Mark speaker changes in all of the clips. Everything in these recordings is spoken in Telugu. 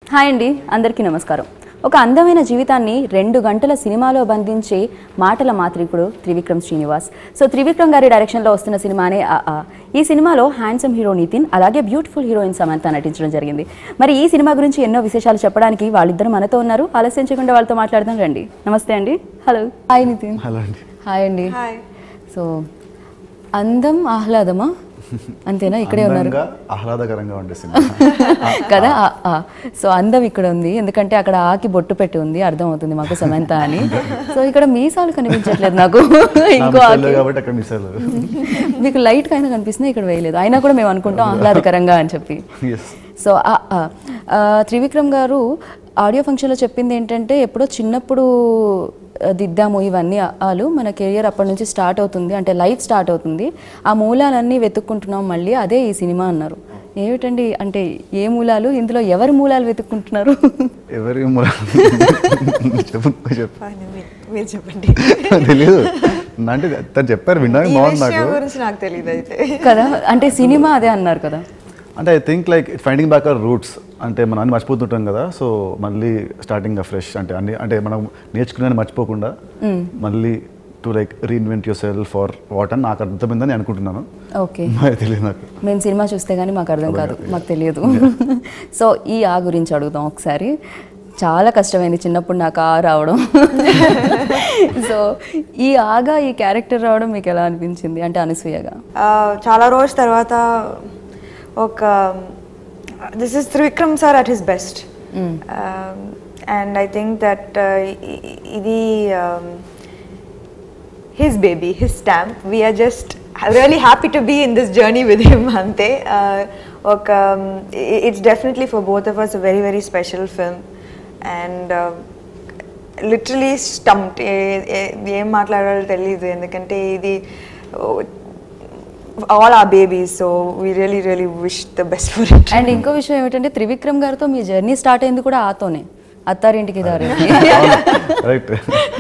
Speaker 1: హాయ్ అండి అందరికీ నమస్కారం ఒక అందమైన జీవితాన్ని రెండు గంటల సినిమాలో బంధించే మాటల మాత్రికుడు త్రివిక్రమ్ శ్రీనివాస్ సో త్రివిక్రమ్ గారి డైరెక్షన్లో వస్తున్న సినిమానే ఆ ఆ. ఈ సినిమాలో హ్యాండ్సమ్ హీరో నితిన్ అలాగే బ్యూటిఫుల్ హీరోయిన్ సమంత నటించడం జరిగింది మరి ఈ సినిమా గురించి ఎన్నో విశేషాలు చెప్పడానికి వాళ్ళిద్దరు మనతో ఉన్నారు ఆలస్యం చేయకుండా వాళ్ళతో మాట్లాడదాం రండి నమస్తే అండి హలో హాయ్ నితిన్
Speaker 2: హలో అండి
Speaker 1: హాయ్ అండి
Speaker 3: హాయ్
Speaker 1: సో అందం ఆహ్లాదమా అంతేనా ఇక్కడే ఉన్నారు
Speaker 2: అందంగా ఆహ్లాదకరంగా ఉండే సినిమా
Speaker 1: కదా ఆ, ఆ. సో అందం ఇక్కడ ఉంది ఎందుకంటే అక్కడ ఆకి బొట్టు పెట్టి ఉంది అర్థం అవుతుంది మాకు సమంత అని సో ఇక్కడ మీసాలు కనిపించట్లేదు నాకు ఇంకో
Speaker 2: నా
Speaker 1: ఆకి
Speaker 2: పిల్లలు కాబట్టి అక్కడ మిస్ అయ్యారు
Speaker 1: మీకు లైట్ అయినా కనిపిస్తుంది ఇక్కడ వేయలేదు అయినా కూడా మేము అనుకుంటాం ఆహ్లాదకరంగా అని చెప్పి
Speaker 2: ఎస్
Speaker 1: సో ఆ, ఆ. ఆ, త్రివిక్రమ్ గారు ఆడియో ఫంక్షన్లో చెప్పింది ఏంటంటే ఎప్పుడో చిన్నప్పుడు ఆ, దిద్దాము ఇవన్నీ ఆలు మన కెరియర్ అప్పటి నుంచి స్టార్ట్ అవుతుంది అంటే లైఫ్ స్టార్ట్ అవుతుంది ఆ మూలాలన్నీ వెతుక్కుంటున్నాం మళ్ళీ అదే ఈ సినిమా అన్నారు ఏమిటండి అంటే ఏ మూలాలు ఇందులో ఎవరి మూలాలు వెతుక్కుంటున్నారు
Speaker 2: ఎవరి ము- చెప్పు చెప్పు
Speaker 3: ఫైన్ మీరు- మీరు చెప్పండి
Speaker 2: తెలియదు అంటే తను చెప్పారు వినడానికి
Speaker 3: ఈ
Speaker 2: బాగుంది
Speaker 3: విషయం
Speaker 2: నాకు
Speaker 3: గురించి నాకు తెలియదు అయితే
Speaker 1: కదా అంటే సినిమా అదే అన్నారు కదా
Speaker 2: అంటే I think like finding back our roots అంటే మనం అన్ని మర్చిపోతుంటాం కదా సో మళ్ళీ స్టార్టింగ్ ఫ్రెష్ అంటే అన్ని అంటే మనం నేర్చుకునే మర్చిపోకుండా మళ్ళీ to like reinvent yourself for what అని నాకు అర్థమైందని అనుకుంటున్నాను
Speaker 1: ఓకే
Speaker 2: మరి తెలియదు నాకు
Speaker 1: మేము సినిమా చూస్తే కానీ మాకు అర్థం కాదు మాకు తెలియదు సో ఈ ఆ గురించి అడుగుదాం ఒకసారి చాలా కష్టమైంది చిన్నప్పుడు నాకు ఆ రావడం సో ఈ ఆగా ఈ క్యారెక్టర్ రావడం మీకు ఎలా అనిపించింది అంటే అనసూయగా
Speaker 3: ఆ, చాలా రోజు తర్వాత ఒక this is Trivikram sir at his best and I think that ఇది his baby his stamp we're just really happy to be in this journey with him అంతే Uh, ఒక it's definitely for both of us very very special film and literally stumped ఏం మాట్లాడాలో తెలియదు ఎందుకంటే ఇది all our babies so we really really wish the best for it
Speaker 1: and ఇంకో విషయం ఏమిటంటే త్రివిక్రమ్ గారితో మీ జర్నీ స్టార్ట్ అయింది కూడా ఆతోనే అత్తారింటికి దారి
Speaker 2: రైట్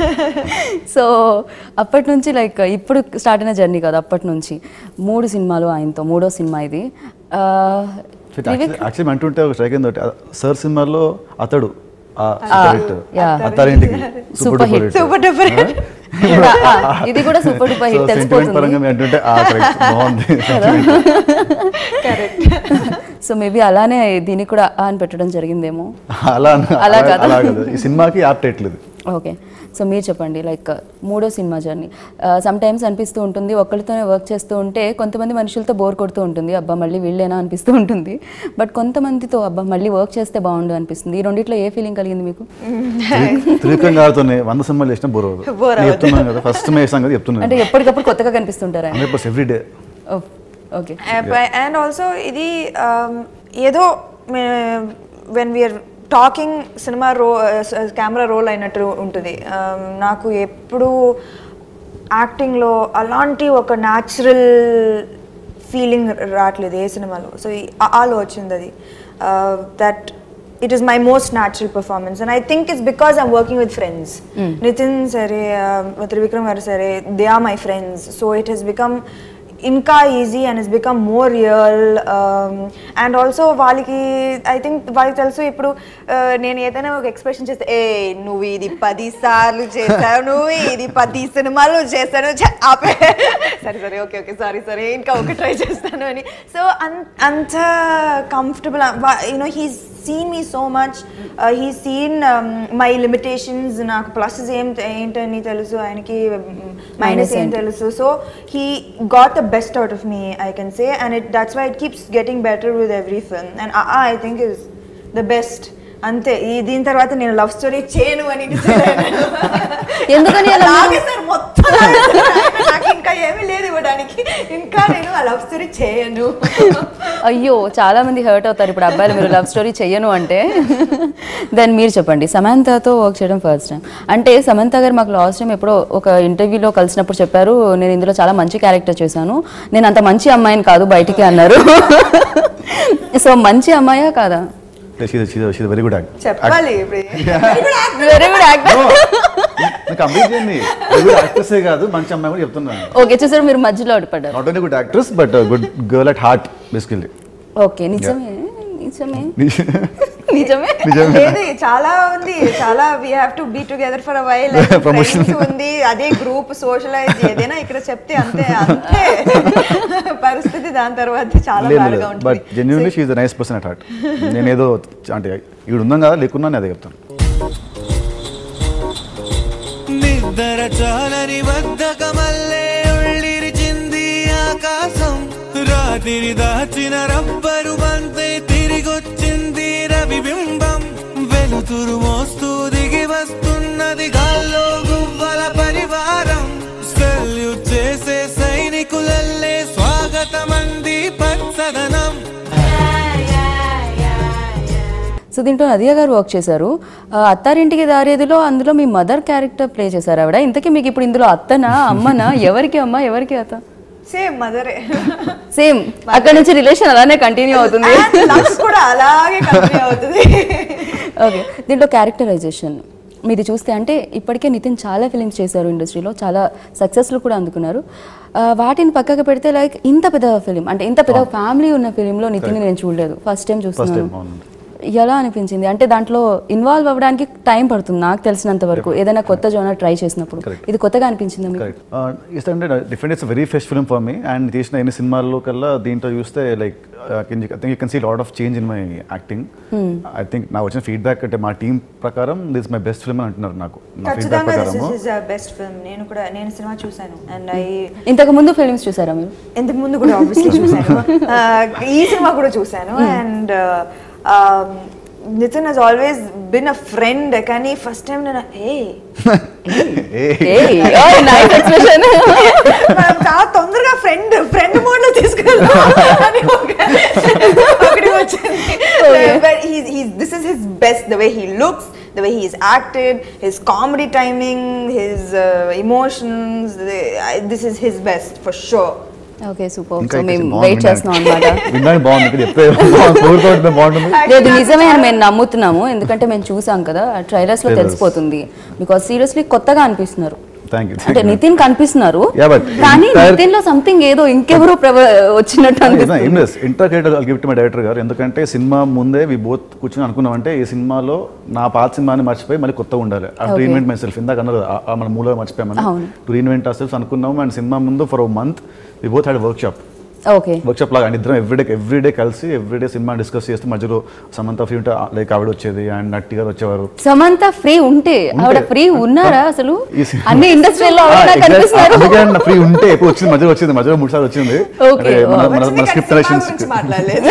Speaker 1: సో అప్పటి నుంచి లైక్ ఇప్పుడు స్టార్ట్ అయిన జర్నీ కాదు అప్పటి నుంచి మూడు సినిమాలు ఆయనతో మూడో సినిమా ఇది ఆ, త్రివిక్రమ్
Speaker 2: యాక్చువల్లీ అంటుంటే ఒక స్ట్రైక్ ఏంటంటే సార్ సినిమాలో అతడు ఆ హిట్
Speaker 1: yeah.
Speaker 2: అత్తారింటికి
Speaker 1: Super
Speaker 2: super
Speaker 1: hit.
Speaker 3: Super duper
Speaker 1: ఆ, ఇది కూడా సూపర్ డూపర్ హిట్
Speaker 2: సెంటిమెంట్ పరంగా
Speaker 1: తెలిసిపోతుంది
Speaker 2: మేము అంటుంటే ఆ కరెక్ట్ బాగుంది
Speaker 3: కరెక్ట్
Speaker 1: సో మేబీ అలానే దీనికి కూడా ఆ అని పెట్టడం జరిగిందేమో
Speaker 2: అలా అన-
Speaker 1: అలా
Speaker 2: అలా
Speaker 1: కాదా?
Speaker 2: అలా కాదు ఈ సినిమాకి యాప్ట్ ఎట్లేదు
Speaker 1: ఓకే సో మీరు చెప్పండి లైక్ మూడో సినిమా జర్నీ సమ్ టైమ్స్ అనిపిస్తూ ఉంటుంది ఒక్కరితోనే వర్క్ చేస్తూ ఉంటే కొంతమంది మనుషులతో బోర్ కొడుతూ ఉంటుంది అబ్బా మళ్ళీ వీళ్ళేనా అనిపిస్తూ ఉంటుంది బట్ కొంతమందితో అబ్బా మళ్ళీ వర్క్ చేస్తే బాగుండు అనిపిస్తుంది ఈ రెండిట్లో ఏ ఫీలింగ్ కలిగింది మీకు
Speaker 2: త్రివిక్రమ్ గారితోనే వంద సినిమాలు చేసినా బోర్ అవ్వదు
Speaker 3: Bore
Speaker 2: నేను చెప్తున్నాను కదా ఫస్ట్ మే వేసాం కదా చెప్తున్నాను
Speaker 1: అంటే ఎప్పటికప్పుడు కొత్తగా కనిపిస్తుంటారా
Speaker 2: hundred percent every day
Speaker 1: okay
Speaker 3: and also ఇది um, ఏదో వెన్ వీఆర్ టాకింగ్ సినిమా రో కెమెరా రోల్ అయినట్టు ఉంటుంది Um, నాకు ఎప్పుడు యాక్టింగ్లో అలాంటి ఒక న్యాచురల్ ఫీలింగ్ రావట్లేదు ఏ సినిమాలో సో ఆలో వచ్చింది అది that it is my most natural performance and I think it's because I'm working with friends Nithin సరే త్రివిక్రమ్ గారు సరే they are my friends so it he's become ఇంకా easy and it's become more real and also వాళ్ళకి ఐ థింక్ వాళ్ళకి తెలుసు ఇప్పుడు uh, నేను ఏదైనా ఒక ఎక్స్ప్రెషన్ చేస్తే ఏ నువ్వు ఇది పది సార్లు చేశావు నువ్వు ఇది పది సినిమాలు చేశాను ఛ, ఆపే సరే సరే ఓకే ఓకే సారీ సరే ఇంకా ఒక ట్రై చేస్తాను అని సో అంత comfortable you know he seen me so much he seen my limitations నాకు ప్లసెస్ ఏం ఏంటని తెలుసు ఆయనకి మైనస్ ఏం
Speaker 1: ఏంటి?
Speaker 3: తెలుసు so he got the best out of me I can say and it that's why it keeps getting better with every film and I think is the best అంతే ఈ దీని తర్వాత నేను లవ్ స్టోరీ చేయను అని decide అయ్యాను.
Speaker 1: ఎందుకని అలా మీరు-
Speaker 3: లాగేశారు మొత్తం లాగేశారు. నాకు ఇంకా ఏమీ లేదు ఇవ్వడానికి ఇంకా నేను ఆ లవ్ స్టోరీ చేయను
Speaker 1: అయ్యో చాలా మంది హర్ట్ అవుతారు ఇప్పుడు అబ్బాయిలు మీరు లవ్ స్టోరీ చెయ్యను అంటే దెన్ మీరు చెప్పండి సమంతతో వర్క్ చేయడం ఫస్ట్ టైం అంటే సమంత గారు మాకు లాస్ట్ టైం ఎప్పుడో ఒక ఇంటర్వ్యూలో కలిసినప్పుడు చెప్పారు నేను ఇందులో చాలా మంచి క్యారెక్టర్ చేశాను నేను అంత మంచి అమ్మాయిని కాదు బయటికి అన్నారు సో మంచి అమ్మాయా కాదా
Speaker 2: వెరీ గుడ్ యాక్ట్
Speaker 3: చెప్పాలి ఇప్పుడు
Speaker 1: వెరీ గుడ్ యాక్టర్
Speaker 2: కంప్లీట్ చేయండి వెరీ గుడ్ యాక్ట్రెసే కాదు మంచి అమ్మాయి కూడా చెప్తున్నాను
Speaker 1: ఓకే చూసారు మీరు మధ్యలో అడ్డుపడ్డారు
Speaker 2: not only good actress but good girl at heart basically
Speaker 1: okay నిజమే నిజమే నిజమే
Speaker 2: నిజమే
Speaker 3: లేదు చాలా ఉంది చాలా we have to be together for while
Speaker 2: Promotion.
Speaker 3: ఉంది అదే గ్రూప్ సోషలైజ్ ఏదైనా ఇక్కడ చెప్తే అంతే అంతే పరిస్థితి దాని తర్వాత చాలా
Speaker 2: లేదు
Speaker 3: బాగా
Speaker 2: బట్
Speaker 3: ఉంటుంది
Speaker 2: genuinely she's the nice person at heart నేను ఏదో అంటే ఇక్కడ ఉన్నాం కదా లేకున్నా నేను అదే చెప్తాను
Speaker 4: నిద్ర చాలని బద్ధకమల్లే ఉళ్ళిరిచింది ఆకాశం రాత్రి దాచిన రబ్బరు బంతే తిరిగొచ్చింది రవిబింబం వెలుతురు మోస్తూ దిగి వస్తున్నది గాల్లో గువ్వల పరివారం సెల్యూట్ చేసే సైనికులల్లే స్వాగతమంది పచ్చదనం
Speaker 1: సో దీంట్లో నదియా గారు వర్క్ చేశారు ఆ, అత్తారింటికి దారేదిలో అందులో మీ మదర్ క్యారెక్టర్ ప్లే చేశారు ఆవిడ ఇంతకీ మీకు ఇప్పుడు ఇందులో అత్తనా అమ్మనా ఎవరికి అమ్మ ఎవరికి అత్త
Speaker 3: సేమ్ మదరే
Speaker 1: సేమ్ అక్కడ నుంచి రిలేషన్ అలానే కంటిన్యూ అవుతుంది
Speaker 3: లవ్స్ కూడా అలాగే కంటిన్యూ అవుతుంది
Speaker 1: ఓకే దీంట్లో క్యారెక్టరైజేషన్ మీది చూస్తే అంటే ఇప్పటికే నితిన్ చాలా ఫిలిమ్స్ చేశారు ఇండస్ట్రీలో చాలా సక్సెస్లు కూడా అందుకున్నారు ఆ, వాటిని పక్కకు పెడితే లైక్ ఇంత పెద్ద ఫిలిం అంటే ఇంత పెద్ద ఫ్యామిలీ ఉన్న ఫిలింలో నితిన్ నేను చూడలేదు ఫస్ట్ టైం
Speaker 2: ఫస్ట్
Speaker 1: చూస్తున్నాను
Speaker 2: టైం అవును
Speaker 1: ఎలా అనిపించింది అంటే దాంట్లో ఇన్వాల్వ్ అవ్వడానికి టైం పడుతుంది నాకు తెలిసినంత వరకు ఏదైనా కొత్త జోనర్ ట్రై చేసినప్పుడు
Speaker 2: Correct.
Speaker 1: ఇది కొత్తగా అనిపించింది మీకు
Speaker 2: కరెక్ట్ ఇస్ అంటే different it's very fresh film for me and చేసిన ఎన్ని సినిమాల్లో కల్లా దీంట్లో చూస్తే like I think you can see lot of change in my acting I think నా వచ్చిన ఫీడ్బ్యాక్ అంటే మా టీం ప్రకారం దిస్ మై బెస్ట్ ఫిల్మ్ అని అంటున్నారు నాకు నా ఫీడ్బ్యాక్
Speaker 3: ఖచ్చితంగా దిస్
Speaker 2: ప్రకారం
Speaker 3: ఇస్ బెస్ట్ ఫిల్మ్ నేను కూడా నేను సినిమా చూశాను అండ్ ఐ
Speaker 1: ఇంతకు ముందు ఫిలిమ్స్ చూసారా మీరు
Speaker 3: ఇంతకు ముందు కూడా ఆబ్వియస్లీ చూశాను Uh, ఈ సినిమా కూడా చూశాను and Nithin he's always been a friend కానీ ఫస్ట్ టైం నేను ఏ
Speaker 1: నైస్ ఎక్స్ప్రెషన్
Speaker 3: చాలా తొందరగా ఫ్రెండ్ ఫ్రెండ్ మోడ్ లో తీసుకెళ్దాం అని ఒక- ఒకటి వచ్చింది but this is his best the way he looks the way he's acted his comedy timing his emotions this is his best for sure
Speaker 1: okay super
Speaker 2: ఇంకా
Speaker 1: సో
Speaker 2: ఇంకా
Speaker 1: మేము
Speaker 2: బాగుంది
Speaker 1: వెయిట్ చేస్తున్నాం అనమాట
Speaker 2: వినడానికి బాగుంది ఇక్కడ చెప్తే కోరుకోవడం బాగుంటుంది
Speaker 1: లేదు నిజమే అని మేము నమ్ముతున్నాము ఎందుకంటే మేము చూసాం కదా ట్రైలర్స్ లో
Speaker 2: Trailers.
Speaker 1: తెలిసిపోతుంది బికాస్ సీరియస్లీ కొత్తగా అనిపిస్తున్నారు
Speaker 2: థ్యాంక్ యూ
Speaker 1: అంటే నితిన్ కనిపిస్తున్నారు
Speaker 2: Yeah, but
Speaker 1: కానీ
Speaker 2: entire-
Speaker 1: నితిన్ లో సంథింగ్ ఏదో ఇంకెవరో ప్రభ- వచ్చినట్టు అనిపిస్తుంది
Speaker 2: ఇన్వెస్ ఇంటర్కేటర్ గిఫ్ట్ మై డైరెక్టర్ గారు ఎందుకంటే సినిమా ముందే వి బోత్ కూర్చొని అనుకున్నామంటే ఈ సినిమాలో నా పాత సినిమాని మర్చిపోయి మళ్ళీ కొత్తగా ఉండాలి
Speaker 1: Okay.
Speaker 2: రీఇన్వెంట్ మై సెల్ఫ్ ఇందాక అన్నారు కదా, ఆ- ఆ మన మూల మర్చిపోయామని
Speaker 1: అవును.
Speaker 2: టు రీఇన్వెంట్ అసెల్స్ అనుకున్నాము అండ్ సినిమా ముందు for month we both had workshop
Speaker 1: okay
Speaker 2: workshop లాగా అండ్ ఇద్దరం ఎవ్రీడే ఎవ్రీడే కలిసి ఎవ్రీడే సినిమా డిస్కస్ చేస్తూ మధ్యలో సమంత ఫ్రీ ఉంటే లైక్ ఆవిడ వచ్చేది అండ్ నట్టి గారు వచ్చేవారు
Speaker 1: సమంత ఫ్రీ ఉంటే ఆవిడ ఫ్రీ ఉన్నారా అసలు
Speaker 2: ఈ సినిమా-
Speaker 1: అన్ని ఇండస్ట్రీలో
Speaker 2: ఆ,
Speaker 1: ఆవిడ
Speaker 2: exact-
Speaker 1: కనిపిస్తున్నారు
Speaker 2: అందుకే నా ఫ్రీ ఉంటే ఎప్పుడు వచ్చింది మధ్యలో వచ్చింది మధ్యలో మూడు సార్లు వచ్చింది
Speaker 1: Okay.
Speaker 2: అంటే మన- మన-
Speaker 3: వచ్చింది
Speaker 2: మన
Speaker 3: కానీ
Speaker 2: స్క్రిప్ట్
Speaker 3: సినిమా
Speaker 2: నరేషన్స్
Speaker 3: గురించి మాట్లాడలేదు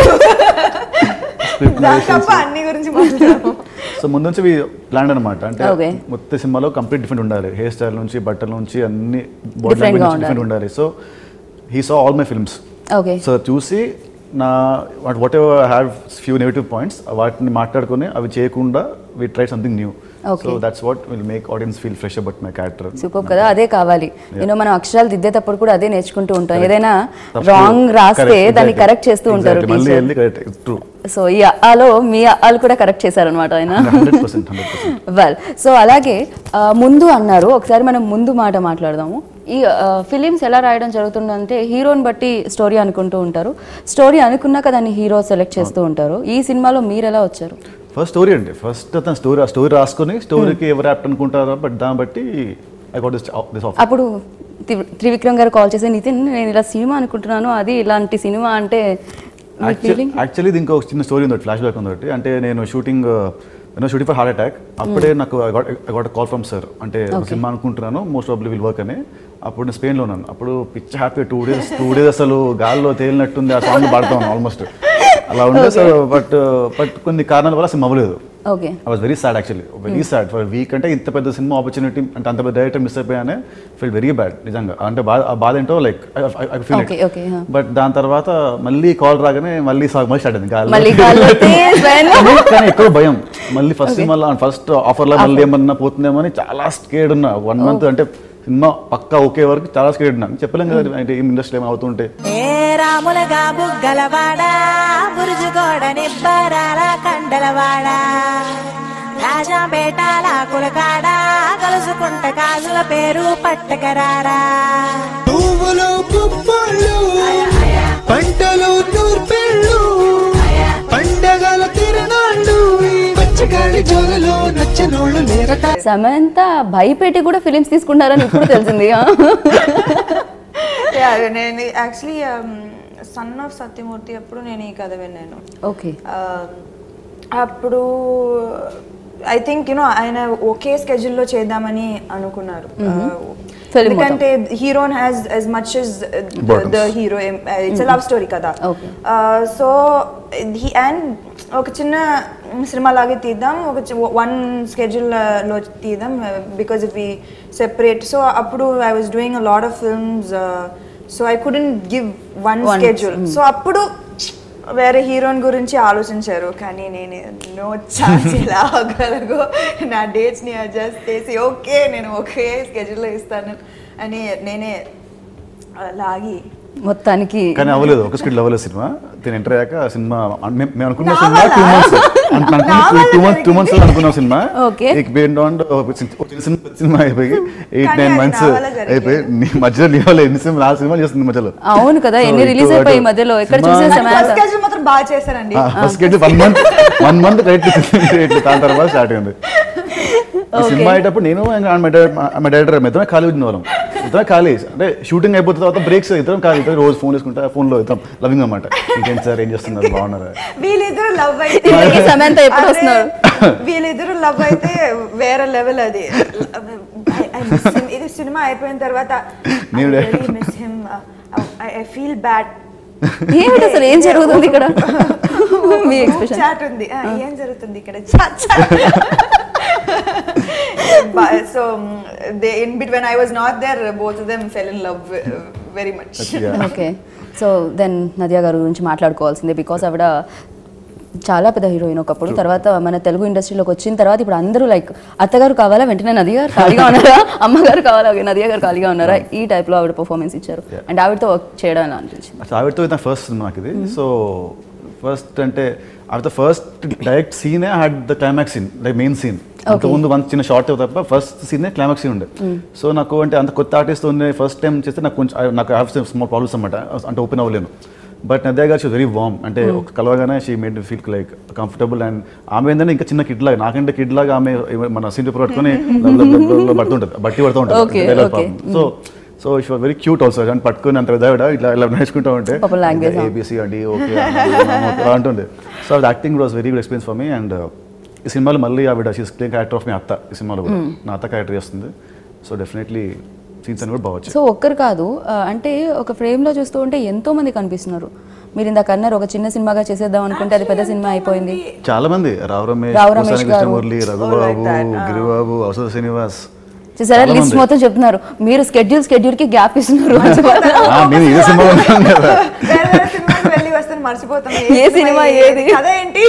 Speaker 2: స్క్రిప్ట్
Speaker 3: దాని తప్ప అన్ని గురించి మాట్లాడాము
Speaker 2: సో ముందు నుంచి ప్లాన్ అనమాట అంటే
Speaker 1: Okay.
Speaker 2: మొత్తం సినిమాలో కంప్లీట్ డిఫరెంట్ ఉండాలి హెయిర్ స్టైల్ నుంచి బట్టల నుంచి అన్ని బాడీ
Speaker 1: Different గా
Speaker 2: లాంగ్వేజ్ డిఫరెంట్ ఉండాలి so he saw all my films
Speaker 1: okay
Speaker 2: so చూసి నా whatever have few negative points వాటిని మాట్లాడుకొని అవి చేయకుండా we try something new
Speaker 1: Okay.
Speaker 2: So that's what will make audience feel fresh about my character
Speaker 1: super కదా అదే కావాలి నేను మనం అక్షరాలు దిద్దేటప్పుడు కూడా అదే నేర్చుకుంటూ ఉంటాం
Speaker 2: Correct.
Speaker 1: ఏదైనా
Speaker 2: తప్పు-
Speaker 1: రాంగ్ రాస్తే
Speaker 2: correct,
Speaker 1: దాన్ని
Speaker 2: exactly.
Speaker 1: కరెక్ట్ చేస్తూ ఉంటారు
Speaker 2: Exactly. మళ్ళీ
Speaker 1: teacher.
Speaker 2: వెళ్ళి కరెక్ట్ ట్రూ
Speaker 1: సో ఈ అలో మీ అలు కూడా కరెక్ట్ చేశారనమాట ఆయన
Speaker 2: hundred percent hundred percent
Speaker 1: well so అలాగే ఆ, ముందు అన్నారు ఒకసారి మనం ముందు మాట మాట్లాడదాము ఈ ఫిలిమ్స్ ఎలా రాయడం జరుగుతుందంటే హీరోని బట్టి స్టోరీ అనుకుంటూ ఉంటారు స్టోరీ అనుకున్నాక దాన్ని హీరో సెలెక్ట్ చేస్తూ ఉంటారు ఈ సినిమాలో మీరు ఎలా వచ్చారు
Speaker 2: ఫస్ట్ స్టోరీ అండి ఫస్ట్ అతను స్టోరీ ఆ స్టోరీ రాసుకొని స్టోరీకి ఎవరు యాప్ట్ అనుకుంటారో బట్ దాన్ని బట్టి I got this this offer
Speaker 1: అప్పుడు త్రి- త్రివిక్రమ్ గారు కాల్ చేసి నితిన్ నేను ఇలా సినిమా అనుకుంటున్నాను అది ఇలాంటి సినిమా అంటే మీ ఫీలింగ్
Speaker 2: యాక్చువల్లీ దీనికి ఒక చిన్న స్టోరీ ఉంది ఫ్లాష్ బ్యాక్ ఉంది ఒకటి అంటే నేను షూటింగ్ నేను షూటింగ్ ఫర్ హార్ట్ అటాక్ అప్పుడే నాకు I got call from sir అంటే ఒక సినిమా అనుకుంటున్నాను మోస్ట్ ప్రాబ్లీ విల్ వర్క్ అని అప్పుడు నేను స్పెయిన్లో ఉన్నాను అప్పుడు పిచ్చ happy two days two days అసలు గాల్లో తేలినట్టుంది ఆ సాంగ్ పాడుతాను ఆల్మోస్ట్ అలా ఉండే సార్ బట్ బట్ కొన్ని కారణాల వల్ల సినిమా అవ్వలేదు
Speaker 1: okay
Speaker 2: I was very sad actually very sad for week అంటే ఇంత పెద్ద సినిమా ఆపర్చునిటీ అంటే అంత పెద్ద డైరెక్టర్ మిస్ అయిపోయానే ఫీల్ వెరీ బ్యాడ్ నిజంగా అంటే బాధ ఆ బాధ ఏంటో like I feel
Speaker 1: Okay, okay, huh.
Speaker 2: But దాని తర్వాత మళ్ళీ కాల్ రాగానే మళ్ళీ సాగ్ మళ్ళీ స్టార్ట్ అయింది గాల్లో.
Speaker 1: మళ్ళీ గాల్లో తేజ్ భయం.
Speaker 2: కానీ- కానీ ఎక్కువ భయం మళ్ళీ ఫస్ట్ సినిమా ఫస్ట్ ఆఫర్లో మళ్ళీ ఏమన్నా పోతుందేమో అని చాలా స్కేడ్ ఉన్నా వన్ మంత్ అంటే సినిమా పక్కా ఓకే వరకు చాలా స్కేడ్ ఉన్నా చెప్పలేం కదా అంటే ఈ ఇండస్ట్రీ ఏమైనా అవుతుంటే
Speaker 5: ఏ రాములగా బుగ్గలవాడా బురుజుగోడ నిబ్బరాల కండలవాడా రాజాపేటాల కులకాడా కలుసుకుంట కాజుల పేరు పట్టకరారా
Speaker 4: పువ్వులు పుప్పళ్ళు పంటలు తూర్పెళ్ళు పండగల తిరణాళ్ళు ఈ జోరలో నచ్చనోళ్ళు లేరట
Speaker 1: సమంత భయపెట్టి కూడా ఫిలిమ్స్ తీసుకుంటారని ఇప్పుడు తెలిసింది ఆ?
Speaker 3: Yeah, నేను యాక్చువల్లీ సన్ ఆఫ్ సత్యమూర్తి అప్పుడు నేను ఈ కథ విన్నాను
Speaker 1: ఓకే
Speaker 3: Um, అప్పుడు ఐ థింక్ యునో ఆయన ఒకే స్కెడ్యూల్లో చేద్దామని అనుకున్నారు Uh,
Speaker 1: Film
Speaker 3: ఎందుకంటే heroine has as much as the
Speaker 2: Importance.
Speaker 3: Hero it's love story కదా
Speaker 1: Okay.
Speaker 3: సో అండ్ ఒక చిన్న సినిమా లాగే తీద్దాం ఒక వన్ స్కెడ్యూల్లో తీద్దాం because if we separate so అప్పుడు I was doing a lot of films so I couldn't give one
Speaker 1: One,
Speaker 3: schedule so అప్పుడు వేరే హీరోయిన్ గురించి ఆలోచించారు కానీ నేను నో ఛాన్స్ ఇలా అవ్వగలగు నా డేట్స్ని అడ్జస్ట్ చేసి ఓకే నేను ఒకే స్కెడ్యూల్లో ఇస్తాను అని నేనే ఆ, లాగి
Speaker 1: మొత్తానికి
Speaker 2: కానీ అవ్వలేదు ఒక స్కిట్ అవ్వలేదు సినిమా దీని ఎంటర్ అయ్యాక ఆ సినిమా మేము మేము అనుకున్న
Speaker 3: నా
Speaker 2: సినిమా
Speaker 3: వల్ల?
Speaker 2: టూ మంత్స్
Speaker 3: నా వల్ల
Speaker 2: టూ మంత్స్ టూ మంత్స్ అనుకున్నాం సినిమా
Speaker 1: Okay.
Speaker 2: ఇక బేన్ ఆన్ చిన్న సినిమా సినిమా అయిపోయి ఎయిట్
Speaker 3: కానీ
Speaker 2: నైన్
Speaker 3: అది
Speaker 2: మంత్స్
Speaker 3: నా వల్ల జరగలేదు.
Speaker 2: అయిపోయి నీ మధ్యలో నీ వల్ల ఎన్ని సినిమా నాలుగు సినిమాలు చేస్తుంది మధ్యలో
Speaker 1: అవును కదా ఎన్ని
Speaker 2: So,
Speaker 1: రిలీజ్
Speaker 2: ఇటు
Speaker 1: అయిపోయి
Speaker 2: అటు
Speaker 1: మధ్యలో ఎక్కడ
Speaker 2: సినిమా-
Speaker 1: చూసే
Speaker 3: ఫస్ట్
Speaker 1: సమాంత
Speaker 3: స్కెడ్యూల్ మాత్రం బాగా చేశారండి
Speaker 2: ఫస్ట్ గేట్ one month one month right right దాని తర్వాత స్టార్ట్ అయింది ఈ సినిమా అయ్యేటప్పుడు నేను మా డైరెక్టర్ ఇద్దరం ఖాళీ ఉన్న వాళ్ళం ఇద్దరం ఖాళీ అంటే షూటింగ్ అయిపోతున్న తర్వాత బ్రేక్స్ ఇద్దరం ఖాళీ ఇద్దరం రోజు ఫోన్ చేసుకుంటా ఫోన్ లో ఇద్దరం లవింగ్ అనమాట ఇంకేంటి సార్ ఏం చేస్తున్నారు బాగున్నారా
Speaker 3: వీళ్ళిద్దరు లవ్ అయితే
Speaker 1: ఇంతకీ సమంత ఎప్పుడు
Speaker 3: అరే,
Speaker 1: వస్తున్నారు?
Speaker 3: వీళ్ళిద్దరు లవ్ అయితే వేరే లెవెల్ అది I- I miss him. ఇది సినిమా అయిపోయిన తర్వాత
Speaker 2: నేను-
Speaker 3: miss him I feel bad
Speaker 1: ఏమిటి అసలు ఏం జరుగుతుంది ఇక్కడ మీ ఎక్స్ప్రెషన్
Speaker 3: చాట్ ఉంది ఆ, ఏం జరుగుతుంది ఇక్కడ chat so they in between I was not there both them fell in love very much
Speaker 2: Yeah.
Speaker 1: Okay so then Nadiya గారి గురించి మాట్లాడుకోవాల్సిందే బికాస్ ఆవిడ చాలా పెద్ద హీరోయిన్ ఒకప్పుడు తర్వాత మన తెలుగు ఇండస్ట్రీలోకి వచ్చిన తర్వాత ఇప్పుడు అందరూ లైక్ అత్తగారు కావాలా వెంటనే నదియా గారు ఖాళీగా ఉన్నారా అమ్మగారు కావాలా నదియా గారు ఖాళీగా ఉన్నారా ఈ టైప్లో ఆవిడ పర్ఫార్మెన్స్ ఇచ్చారు అండ్ ఆవిడతో వర్క్ చేయడం ఎలా అనిపించింది
Speaker 2: అసలు ఆవిడతో నా ఫస్ట్ సినిమా నాకు ఇది సో ఫస్ట్ అంటే ఆవిడతో ఫస్ట్ డైరెక్ట్ సీనే had the climax scene like main scene అంతకుముందు వన్ చిన్న షార్ట్ తప్ప ఫస్ట్ సీనే క్లైమాక్స్ సీన్ ఉండే సో నాకు అంటే అంత కొత్త ఆర్టిస్ట్ ఉంది ఫస్ట్ టైం చేస్తే నాకు కొంచెం నాకు హ్యావ్ స్మాల్ ప్రాబ్లమ్స్ అనమాట అంటే ఓపెన్ అవ్వలేను బట్ నద్యా గారు షీ వెరీ వామ్ అంటే ఒక కలవగానే she made feel like comfortable and ఆమె ఏంటంటే ఇంకా చిన్న కిడ్ లాగా నాకంటే కిడ్ లాగా ఆమె మన సీన్ పేపర్ పట్టుకొని పడుతుంటుంది బట్టి పడుతూ
Speaker 1: Okay,
Speaker 2: ఉంటుంది
Speaker 1: okay.
Speaker 2: So so it was very cute also అని పట్టుకుని అంత పెద్ద ఇట్లా ఇలా నేర్చుకుంటా ఉంటే
Speaker 1: పాపం language, huh?
Speaker 2: ఏబిసి అండి ఓకే అంటుంది సో అది acting was very good experience for me and ఈ సినిమాలో మళ్ళీ ఆవిడ షీస్ ప్లేయింగ్ క్యారెక్టర్ ఆఫ్ మీ అత్త ఈ సినిమాలో కూడా నా అత్త క్యారెక్టర్ చేస్తుంది సో డెఫినెట్లీ సీన్స్ అని కూడా బాగా
Speaker 1: సో ఒక్కరు కాదు ఆ, అంటే ఒక ఫ్రేమ్లో చూస్తూ ఉంటే ఎంతో మంది కనిపిస్తున్నారు మీరు ఇందాక అన్నారు ఒక చిన్న సినిమాగా చేసేద్దాం అనుకుంటే అది పెద్ద సినిమా అయిపోయింది
Speaker 2: చాలా మంది రావు రమేష్
Speaker 1: రావు రమేష్
Speaker 2: పోసాని
Speaker 1: గారు.
Speaker 2: కృష్ణమురళి రఘుబాబు గిరిబాబు అవసర శ్రీనివాస్
Speaker 1: చూసారా
Speaker 2: చాలా
Speaker 1: లిస్ట్
Speaker 2: మంది.
Speaker 1: మొత్తం చెప్తున్నారు మీరు స్కెడ్యూల్ స్కెడ్యూల్ కి గ్యాప్ ఇస్తున్నారు
Speaker 2: ఆ, నేను ఇదే సినిమాలో ఉన్నాను కదా
Speaker 3: వేరే వేరే సినిమాకి వెళ్ళి వస్తాను మర్చిపోతాం
Speaker 1: ఏ సినిమా ఏది?
Speaker 3: కథ ఏంటి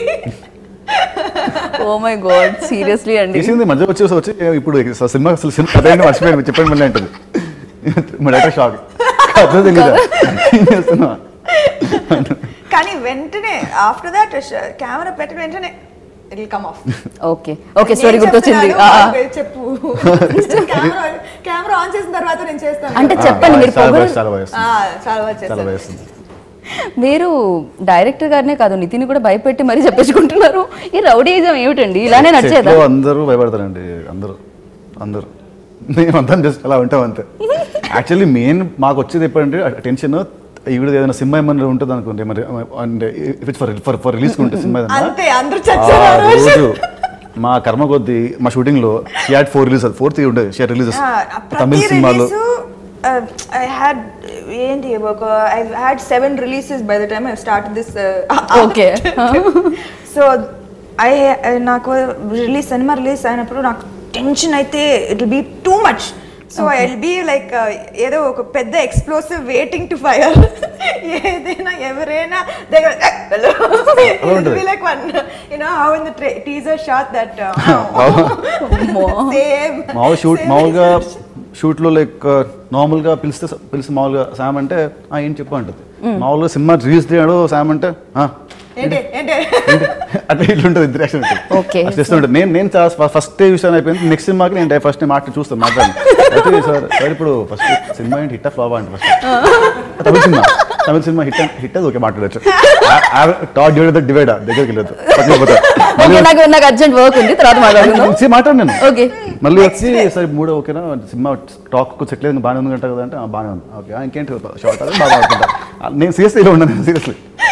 Speaker 1: ఓ మై గాడ్ సీరియస్లీ అండి
Speaker 2: తీసింది మధ్య వచ్చేసి వచ్చి ఇప్పుడు ఈ సినిమా అసలు సినిమా కథ ఏంటో మర్చిపోయాను మీరు చెప్పండి మళ్ళీ అంటుంది మా డైరెక్టర్ షాక్ కథ తెలీదా ఏం చేస్తున్నా
Speaker 3: కానీ వెంటనే ఆఫ్టర్ దాట్ కెమెరా పెట్టిన వెంటనే it will come off
Speaker 1: okay okay story గుర్తొచ్చింది ఆ, ఆ.
Speaker 3: చెప్పు కెమెరా కెమెరా ఆన్ చేసిన తర్వాత నేను చేస్తాను
Speaker 1: అంటే
Speaker 2: ఆ,
Speaker 1: చెప్పండి మీరు
Speaker 2: చాలా
Speaker 1: పొగరు
Speaker 2: బాగా చాలా బాగా
Speaker 3: ఆ,
Speaker 2: చేస్తుంది.
Speaker 3: చాలా బాగా
Speaker 2: చాలా
Speaker 3: చేస్తాను
Speaker 2: బాగా చేస్తుంది
Speaker 1: మీరు డైరెక్టర్ గారినే కాదు నితిన్ కూడా భయపెట్టి మరీ చెప్పించుకుంటున్నారు ఈ రౌడీజం ఏమిటండి ఇలానే నడిచేదా
Speaker 2: సెట్లో అందరూ భయపడతారండి అందరూ అందరూ మేము అంతా జస్ట్ అలా ఉంటాం అంతే యాక్చువల్లీ మెయిన్ మాకు వచ్చేది ఎప్పుడంటే టెన్షన్ ఈవిడ ఏదైనా సినిమా ఏమన్నా ఉంటుంది అనుకోండి మరి అంటే if for for for release ఉంటే సినిమా ఏదైనా
Speaker 3: అంతే అందరూ
Speaker 2: ఆ
Speaker 3: చచ్చారు ఆ రోజు.
Speaker 2: రోజు మా కర్మ కొద్దీ మా షూటింగ్ లో she had four release fourth ఉండేది షీ రిలీజెస్
Speaker 3: ఆ,
Speaker 2: తమిళ
Speaker 3: ప్రతి
Speaker 2: సినిమాలు
Speaker 3: రిలీజ్ ఐ హ్యాడ్ ఏంటి ఒక I had seven releases by the time I start this
Speaker 1: Okay.
Speaker 3: So I నాకు రిలీజ్ సినిమా రిలీజ్ అయినప్పుడు నాకు టెన్షన్ అయితే it will be too much so I will be like ఏదో ఒక పెద్ద ఎక్స్ప్లోసివ్ వెయిటింగ్ టు ఫైర్ ఏదైనా ఎవరైనా దగ్గర
Speaker 2: ఉంటుంది.
Speaker 3: Like one you know how in the teaser shot that
Speaker 1: అమ్మో.
Speaker 3: సేమ్
Speaker 2: మామూలు షూట్ మామూలుగా షూట్లో లైక్ నార్మల్గా పిలిస్తే పిలిస్తే మామూలుగా శామ్ అంటే "ఆ, ఏం చెప్పు అంటది మామూలుగా సినిమా రిలీజ్ చేయడు శామ్ అంటే "ఆ,
Speaker 3: ఏంటి ఏంటి
Speaker 2: అట్లా ఇట్లుంటుంది ఇంటరాక్షన్
Speaker 1: Okay.
Speaker 2: చేస్తుంటుంది నేను నేను ఫస్ట్ విషయం అయిపోయింది నెక్స్ట్ సినిమాకి నేను ఫస్ట్ టైం మాట చూస్తాను మాట్లాడి అయితే సార్ సార్ ఇప్పుడు ఫస్ట్ సినిమా ఏంటి హిట్ ఫ్లాప్ అంటే ఫస్ట్ తమిళ సినిమా తమిళ సినిమా హిట్ హిట్ అది ఓకే మాట్లాడచ్చు టాట్ డివైడ్ ద డివైడ్ దగ్గరికి వెళ్ళదు పక్కన పోతారు
Speaker 1: ఓకే నాకు నాకు అర్జెంట్ వర్క్ ఉంది తర్వాత మాట్లాడుకుందాం
Speaker 2: See, మాట్లాడు నేను
Speaker 1: ఓకే
Speaker 2: మళ్ళీ వచ్చి సరే మూడో ఓకేనా సినిమా టాక్ సెట్ లేదు బాగానే ఉంది అంట కదా అంటే "ఆ, బాగానే ఉంది ఓకే ఆ, ఇంకేంటి షార్ట్ అది బాగా ఆడుకుంటా ఆ, నేను సీరియస్లీ ఇలా ఉన్నాను సీరియస్లీ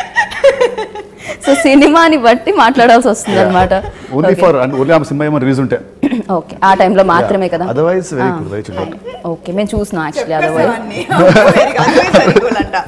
Speaker 1: సో సినిమాని బట్టి మాట్లాడాల్సి వస్తుంది అనమాట
Speaker 2: ఓన్లీ ఫర్ అండ్ ఓన్లీ ఆ సినిమా ఏమో రిలీజ్ ఉంటే
Speaker 1: ఓకే ఆ టైంలో మాత్రమే కదా
Speaker 2: otherwise very good very chill
Speaker 1: okay మేము చూసినాం యాక్చువల్లీ అదర్వైజ్
Speaker 3: చెప్పేసావన్నీ. Otherwise very cool అంట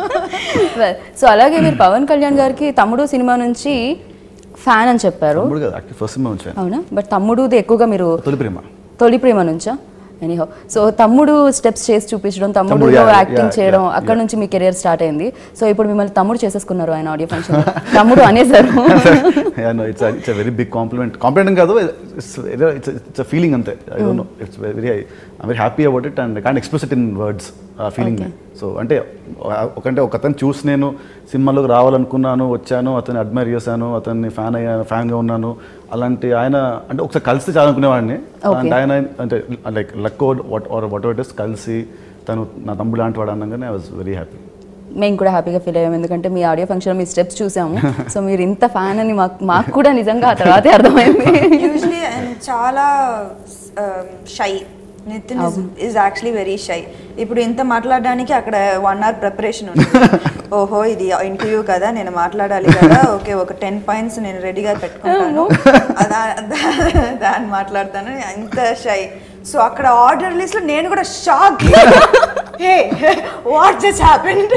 Speaker 1: సో అలాగే మీరు పవన్ కళ్యాణ్ గారికి తమ్ముడు సినిమా నుంచి ఫ్యాన్ అని చెప్పారు
Speaker 2: తమ్ముడు కదా యాక్చువల్ ఫస్ట్ సినిమా వచ్చాను
Speaker 1: అవునా బట్ తమ్ముడుది ఎక్కువగా మీరు
Speaker 2: తొలి ప్రేమ
Speaker 1: తొలి ప్రేమ నుంచా ఎనీహో సో తమ్ముడు స్టెప్స్ చేసి చూపించడం
Speaker 2: తమ్ముడు,
Speaker 1: తమ్ముడులో
Speaker 2: yeah,
Speaker 1: యాక్టింగ్
Speaker 2: yeah,
Speaker 1: చేయడం
Speaker 2: yeah,
Speaker 1: అక్కడ
Speaker 2: yeah.
Speaker 1: నుంచి మీ కెరియర్ స్టార్ట్ అయింది సో ఇప్పుడు మిమ్మల్ని తమ్ముడు చేసేసుకున్నారు ఆయన ఆడియో ఫంక్షన్ తమ్ముడు అనేసారు
Speaker 2: it's it's very big compliment compliment కాదు ఇట్స్ ఇట్స్ ఇట్స్ ఫీలింగ్ అంతే I don't know it's very I very happy about it and can't express it in words ఆ ఫీలింగ్ సో అంటే ఒకంటే ఒక అతను చూసి నేను సినిమాలోకి రావాలనుకున్నాను వచ్చాను అతన్ని అడ్మైర్ చేశాను అతన్ని ఫ్యాన్ అయ్యాను ఫ్యాన్గా ఉన్నాను అలాంటి ఆయన అంటే ఒకసారి కలిసి చాలనుకునేవాడిని
Speaker 1: Okay.
Speaker 2: అంటే ఆయన అంటే like luck what are whatever is కలిసి తను నా తమ్ముడు లాంటి వాడు అనగానే ఐ వాజ్ వెరీ హ్యాపీ
Speaker 1: మేము కూడా హ్యాపీగా ఫీల్ అయ్యాం ఎందుకంటే మీ ఆడియో ఫంక్షన్ మీ స్టెప్స్ చూసాము సో మీరు ఇంత ఫ్యాన్ అని మాకు మాకు కూడా నిజంగా ఆ తర్వాతే అర్థమైంది
Speaker 3: యూజువలీ ఆయన చాలా shy Nithin is actually very shy ఇప్పుడు ఇంత మాట్లాడడానికి అక్కడ వన్ అవర్ ప్రిపరేషన్ ఉంది ఓహో ఇది ఇంటర్వ్యూ కదా నేను మాట్లాడాలి కదా ఓకే ఒక టెన్ పాయింట్స్ నేను రెడీగా పెట్టుకుంటాను అదా- దా- దాన్ని మాట్లాడతాను అంత షై సో అక్కడ ఆర్డర్ లిస్ట్ లో నేను కూడా shock hey what just happened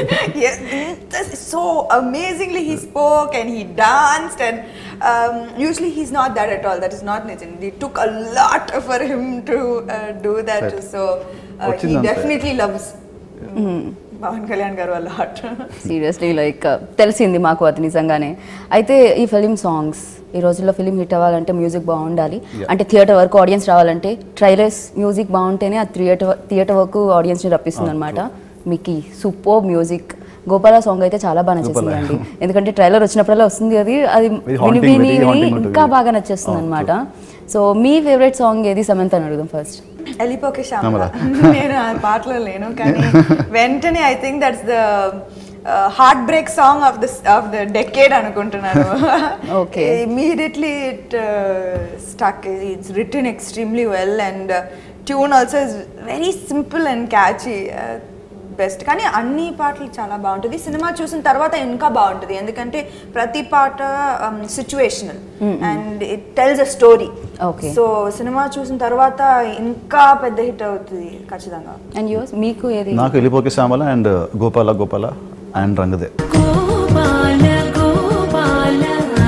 Speaker 3: so amazingly he spoke and he danced and um, usually he's not that at all. That is not Nitin. It took a lot for him to uh, do that.
Speaker 2: Right.
Speaker 3: So uh, he
Speaker 2: వచ్చిందంతే.
Speaker 3: definitely loves Pawan Kalyan garu a lot.
Speaker 1: Seriously like తెలిసింది మాకు అది నిజంగానే అయితే ఈ ఫిలిం సాంగ్స్ ఈ రోజుల్లో ఫిలిం హిట్ అవ్వాలంటే మ్యూజిక్ బాగుండాలి
Speaker 2: Yeah.
Speaker 1: అంటే థియేటర్ వరకు ఆడియన్స్ రావాలంటే ట్రైలర్స్ మ్యూజిక్ బాగుంటేనే ఆ థియేటర్ థియేటర్ వరకు ఆడియన్స్ని రప్పిస్తుంది అనమాట మీకు సూపర్ మ్యూజిక్ గోపాల సాంగ్ అయితే చాలా బాగా నచ్చేసింది
Speaker 2: గోపాల.
Speaker 1: అండి ఎందుకంటే ట్రైలర్ వచ్చినప్పుడల్లా వస్తుంది అది అది
Speaker 2: Very
Speaker 1: విని
Speaker 2: haunting,
Speaker 1: విని
Speaker 2: very
Speaker 1: విని
Speaker 2: haunting ఉంటుంది.
Speaker 1: ఇంకా బాగా నచ్చేస్తుంది
Speaker 2: అవును,
Speaker 1: అనమాట సో మీ ఫేవరెట్ సాంగ్ ఏది సమంత అని అడుగుదాం ఫస్ట్
Speaker 3: వెళ్ళిపోకే శ్యామల
Speaker 2: శ్యామల.
Speaker 3: నేను ఆ పాటలో లేను కానీ వెంటనే I think that's the heart break song of the of the decade అనుకుంటున్నాను
Speaker 1: Okay.
Speaker 3: Immediately it stuck it's written extremely well and tune also is very simple and catchy best కానీ అన్ని పాటలు చాలా బాగుంటుంది సినిమా చూసిన తర్వాత ఇంకా బాగుంటుంది ఎందుకంటే ప్రతి పాట situational and it tells a story
Speaker 1: Okay.
Speaker 3: So cinema చూసిన తర్వాత ఇంకా పెద్ద హిట్ అవుతుంది ఖచ్చితంగా
Speaker 1: అండ్ యూస్ మీకు ఏది
Speaker 2: నాకు వెళ్ళిపోకే శ్యామల అండ్ గోపాల గోపాల అండ్ రంగదే
Speaker 6: గోపాల గోపాల